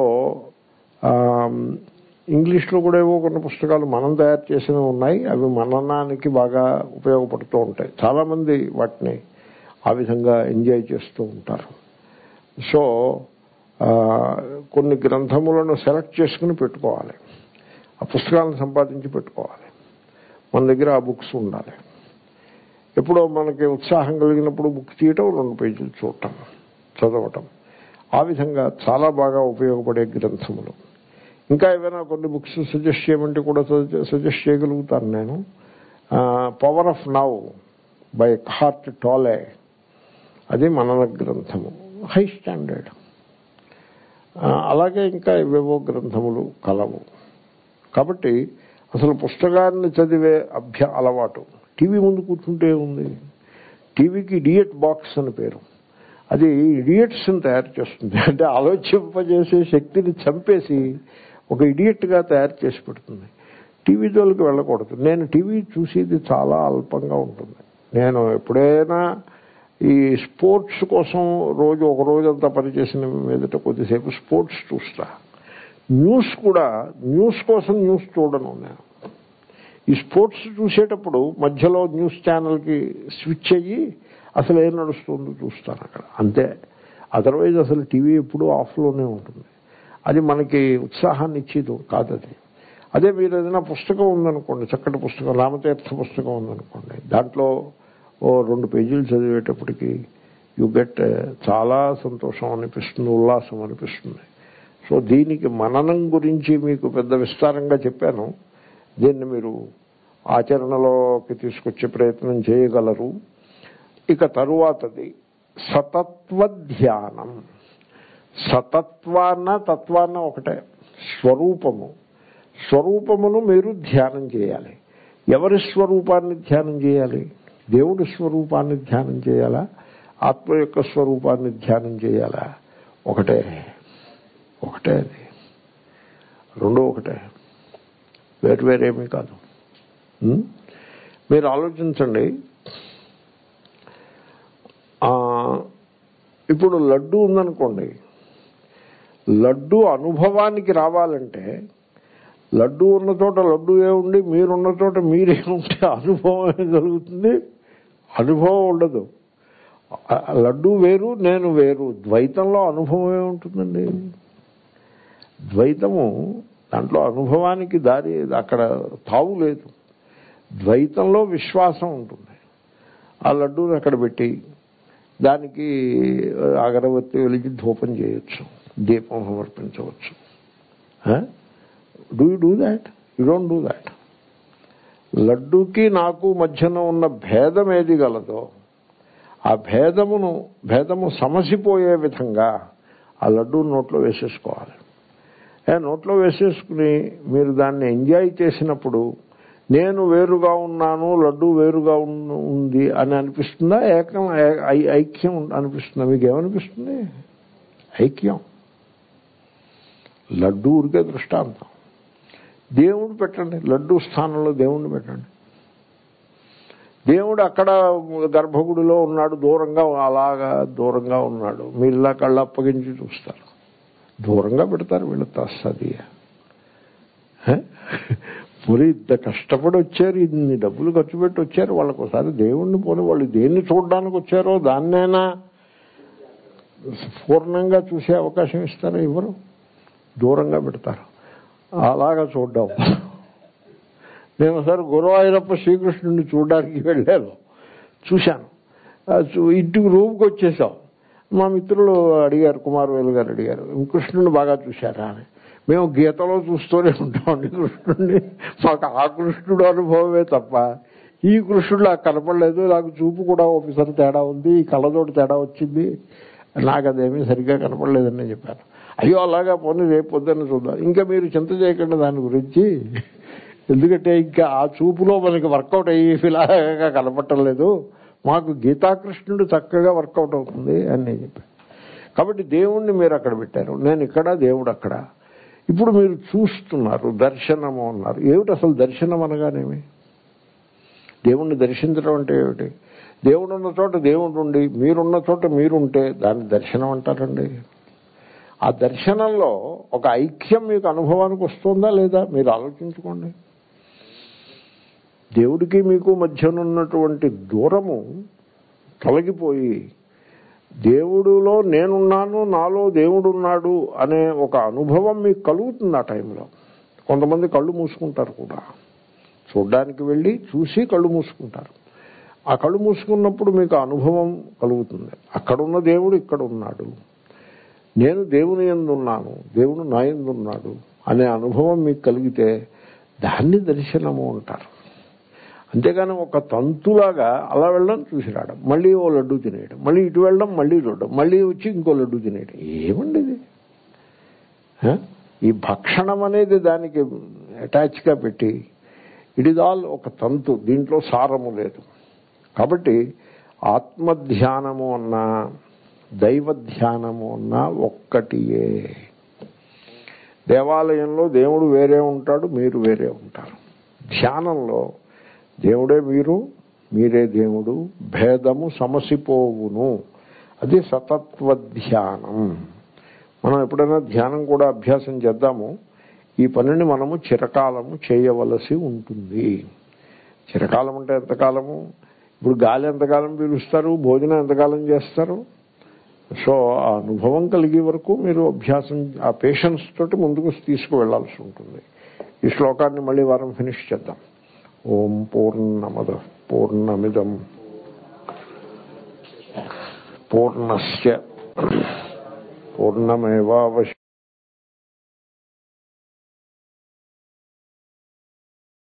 [SPEAKER 1] ఇంగ్లీష్లో కూడా ఏవో కొన్ని పుస్తకాలు మనం తయారు చేసినవి ఉన్నాయి అవి మననానికి బాగా ఉపయోగపడుతూ ఉంటాయి చాలామంది వాటిని ఆ విధంగా ఎంజాయ్ చేస్తూ ఉంటారు సో కొన్ని గ్రంథములను సెలెక్ట్ చేసుకుని పెట్టుకోవాలి ఆ పుస్తకాలను సంపాదించి పెట్టుకోవాలి మన దగ్గర ఆ బుక్స్ ఉండాలి ఎప్పుడో మనకి ఉత్సాహం కలిగినప్పుడు బుక్ తీయటం రెండు పేజీలు చూడటం చదవటం ఆ విధంగా చాలా బాగా ఉపయోగపడే గ్రంథములు ఇంకా ఏమైనా కొన్ని బుక్స్ సజెస్ట్ చేయమంటే కూడా సజెస్ట్ చేయగలుగుతాను నేను power of now by Hart Tolle అది మనన గ్రంథము హై స్టాండర్డ్ అలాగే ఇంకా ఇవేవో గ్రంథములు కలవు కాబట్టి అసలు పుస్తకాన్ని చదివే అభ్య అలవాటు టీవీ ముందు కూర్చుంటే ఉంది టీవీకి ఇడియట్ బాక్స్ అని పేరు అది ఇడియట్స్ని తయారు చేస్తుంది అంటే ఆలోచింపజేసే శక్తిని చంపేసి ఒక ఇడియట్గా తయారు చేసి పెడుతుంది టీవీ జోలికి వెళ్ళకూడదు నేను టీవీ చూసేది చాలా అల్పంగా ఉంటుంది నేను ఎప్పుడైనా ఈ స్పోర్ట్స్ కోసం రోజు ఒక రోజంతా పనిచేసిన మీదట కొద్దిసేపు స్పోర్ట్స్ చూస్తా న్యూస్ కూడా న్యూస్ కోసం న్యూస్ చూడను నేను ఈ స్పోర్ట్స్ చూసేటప్పుడు మధ్యలో న్యూస్ ఛానల్కి స్విచ్ అయ్యి అసలు ఏం నడుస్తుందో చూస్తాను అక్కడ అంతే అదర్వైజ్ అసలు టీవీ ఎప్పుడూ ఆఫ్లోనే ఉంటుంది అది మనకి ఉత్సాహాన్ని ఇచ్చేది కాదు అది అదే మీరు ఏదైనా పుస్తకం ఉందనుకోండి చక్కటి పుస్తకం రామతీర్థ పుస్తకం ఉందనుకోండి దాంట్లో ఓ రెండు పేజీలు చదివేటప్పటికి యు గెట్ చాలా సంతోషం అనిపిస్తుంది ఉల్లాసం అనిపిస్తుంది సో దీనికి మననం గురించి మీకు పెద్ద విస్తారంగా చెప్పాను దీన్ని మీరు ఆచరణలోకి తీసుకొచ్చే ప్రయత్నం చేయగలరు ఇక తరువాతది సతత్వ ధ్యానం సతత్వాన్న తత్వాన్న ఒకటే స్వరూపము స్వరూపమును మీరు ధ్యానం చేయాలి ఎవరి స్వరూపాన్ని ధ్యానం చేయాలి దేవుడి స్వరూపాన్ని ధ్యానం చేయాలా ఆత్మ యొక్క స్వరూపాన్ని ధ్యానం చేయాలా ఒకటే ఒకటే అది రెండో ఒకటే వేరు వేరేమీ కాదు ఉం? మీరు ఆలోచించండి ఆ, ఇప్పుడు లడ్డు ఉందనుకోండి లడ్డు అనుభవానికి రావాలంటే లడ్డు ఉన్న చోట లడ్డు ఏ ఉండి మీరున్న చోట మీరే ఉంటే అనుభవం ఏం కలుగుతుంది అనుభవం ఉండదు ఆ లడ్డు వేరు నేను వేరు ద్వైతంలో అనుభవం ఏముంటుందండి ద్వైతము దాంట్లో అనుభవానికి దారి అక్కడ తావు లేదు ద్వైతంలో విశ్వాసం ఉంటుంది ఆ లడ్డూని అక్కడ పెట్టి దానికి అగరబత్తి వెలిగి ధూపం చేయొచ్చు దీపం సమర్పించవచ్చు do you do that you don't do that లడ్డూకి నాకు మధ్యన ఉన్న భేదం ఏది గలదో ఆ భేదమును భేదము సమసిపోయే విధంగా ఆ లడ్డూ నోట్లో వేసేసుకోవాలి ఏ నోట్లో వేసేసుకుని మీరు దాన్ని ఎంజాయ్ చేసినప్పుడు నేను వేరుగా ఉన్నాను లడ్డు వేరుగా ఉన్న- ఉంది అని అనిపిస్తుందా ఏకం ఐ- ఐ- ఐక్యం అనిపిస్తుందా మీకు ఏమనిపిస్తుంది ఐక్యం లడ్డు ఊరికే దృష్టాంతం దేవుడు పెట్టండి లడ్డు స్థానంలో దేవుణ్ణి పెట్టండి దేవుడు అక్కడ గర్భగుడిలో ఉన్నాడు దూరంగా అలాగా దూరంగా ఉన్నాడు మీరు ఇలా కళ్ళు అప్పగించి చూస్తారు దూరంగా పెడతారు వీళ్ళు తస్సది మరి ఇంత కష్టపడి వచ్చారు ఇన్ని డబ్బులు ఖర్చు పెట్టి వచ్చారు వాళ్ళకి ఒకసారి దేవుణ్ణి పోని వాళ్ళు దేన్ని చూడడానికి వచ్చారో దాన్నైనా పూర్ణంగా చూసే అవకాశం ఇస్తారా ఇవ్వరు దూరంగా పెడతారు అలాగా చూడ్డాం నేను ఒకసారి గురువాయూరప్ప శ్రీకృష్ణుడిని చూడడానికి వెళ్ళాను చూశాను ఆ చూ- ఇంటికి రూమ్కి వచ్చేసాం మా మిత్రులు అడిగారు కుమారవేలు గారు అడిగారు కృష్ణుడిని బాగా చూశారా అని మేము గీతలో చూస్తూనే ఉంటామండి కృష్ణుడిని మాకు ఆ కృష్ణుడు అనుభవమే తప్ప ఈ కృష్ణుడు నాకు కనపడలేదు నాకు చూపు కూడా ఒకసారి తేడా ఉంది ఈ కళ్ళతోటి తేడా వచ్చింది నాకు అదేమీ సరిగ్గా కనపడలేదని నేను చెప్పాను అయ్యో అలాగా పోనీ రేపు పొద్దున్న చూద్దాం ఇంకా మీరు చింత చేయకుండా దాని గురించి ఎందుకంటే ఇంకా ఆ చూపులో మనకి వర్కౌట్ అయ్యి ఫిలాగా కనపడటం లేదు మాకు గీతాకృష్ణుడు చక్కగా వర్కౌట్ అవుతుంది అని నేను చెప్పాను కాబట్టి దేవుణ్ణి మీరు అక్కడ పెట్టారు నేను ఇక్కడ దేవుడు అక్కడ ఇప్పుడు మీరు చూస్తున్నారు దర్శనము అన్నారు ఏమిటి అసలు దర్శనం అనగానేమి దేవుణ్ణి దర్శించడం అంటే ఏమిటి దేవుడు ఉన్న చోట దేవుడు ఉండి మీరున్న చోట మీరుంటే దాన్ని దర్శనం అంటారండి ఆ దర్శనంలో ఒక ఐక్యం మీకు అనుభవానికి వస్తుందా లేదా మీరు ఆలోచించుకోండి దేవుడికి మీకు మధ్యనున్నటువంటి దూరము తొలగిపోయి దేవుడులో నేనున్నాను నాలో దేవుడున్నాడు అనే ఒక అనుభవం మీకు కలుగుతుంది ఆ టైంలో కొంతమంది కళ్ళు మూసుకుంటారు కూడా చూడ్డానికి వెళ్ళి చూసి కళ్ళు మూసుకుంటారు ఆ కళ్ళు మూసుకున్నప్పుడు మీకు ఆ అనుభవం కలుగుతుంది అక్కడున్న దేవుడు ఇక్కడ ఉన్నాడు నేను దేవుని ఎందున్నాను దేవుడు నా ఎందున్నాడు అనే అనుభవం మీకు కలిగితే దాన్ని దర్శనము అంటారు అంతేగాని ఒక తంతులాగా అలా వెళ్ళడం చూసి రావడం మళ్ళీ ఓ లడ్డు తినేయడం మళ్ళీ ఇటు వెళ్ళడం మళ్ళీ చూడడం మళ్ళీ వచ్చి ఇంకో లడ్డు తినేయడం ఏమండి ఇది హ? ఈ భక్షణం అనేది దానికి అటాచ్గా పెట్టి ఇట్ ఇస్ ఆల్ ఒక తంతు దీంట్లో సారము లేదు కాబట్టి ఆత్మధ్యానము అన్నా దైవ ధ్యానము అన్నా ఒక్కటియే దేవాలయంలో దేవుడు వేరే ఉంటాడు మీరు వేరే ఉంటారు ధ్యానంలో దేవుడే మీరు మీరే దేవుడు భేదము సమసిపోవును అది సతత్వ ధ్యానం మనం ఎప్పుడైనా ధ్యానం కూడా అభ్యాసం చేద్దాము ఈ పనిని మనము చిరకాలము చేయవలసి ఉంటుంది చిరకాలం అంటే ఎంతకాలము ఇప్పుడు గాలి ఎంతకాలం పీలుస్తారు భోజనం ఎంతకాలం చేస్తారు సో ఆ అనుభవం కలిగే వరకు మీరు అభ్యాసం ఆ పేషెన్స్ తోటి ముందుకు తీసుకువెళ్లాల్సి ఉంటుంది ఈ శ్లోకాన్ని మళ్ళీ వారం ఫినిష్ చేద్దాం ఓం పూర్ణమద పూర్ణమిదం పూర్ణస్య పూర్ణమేవావశ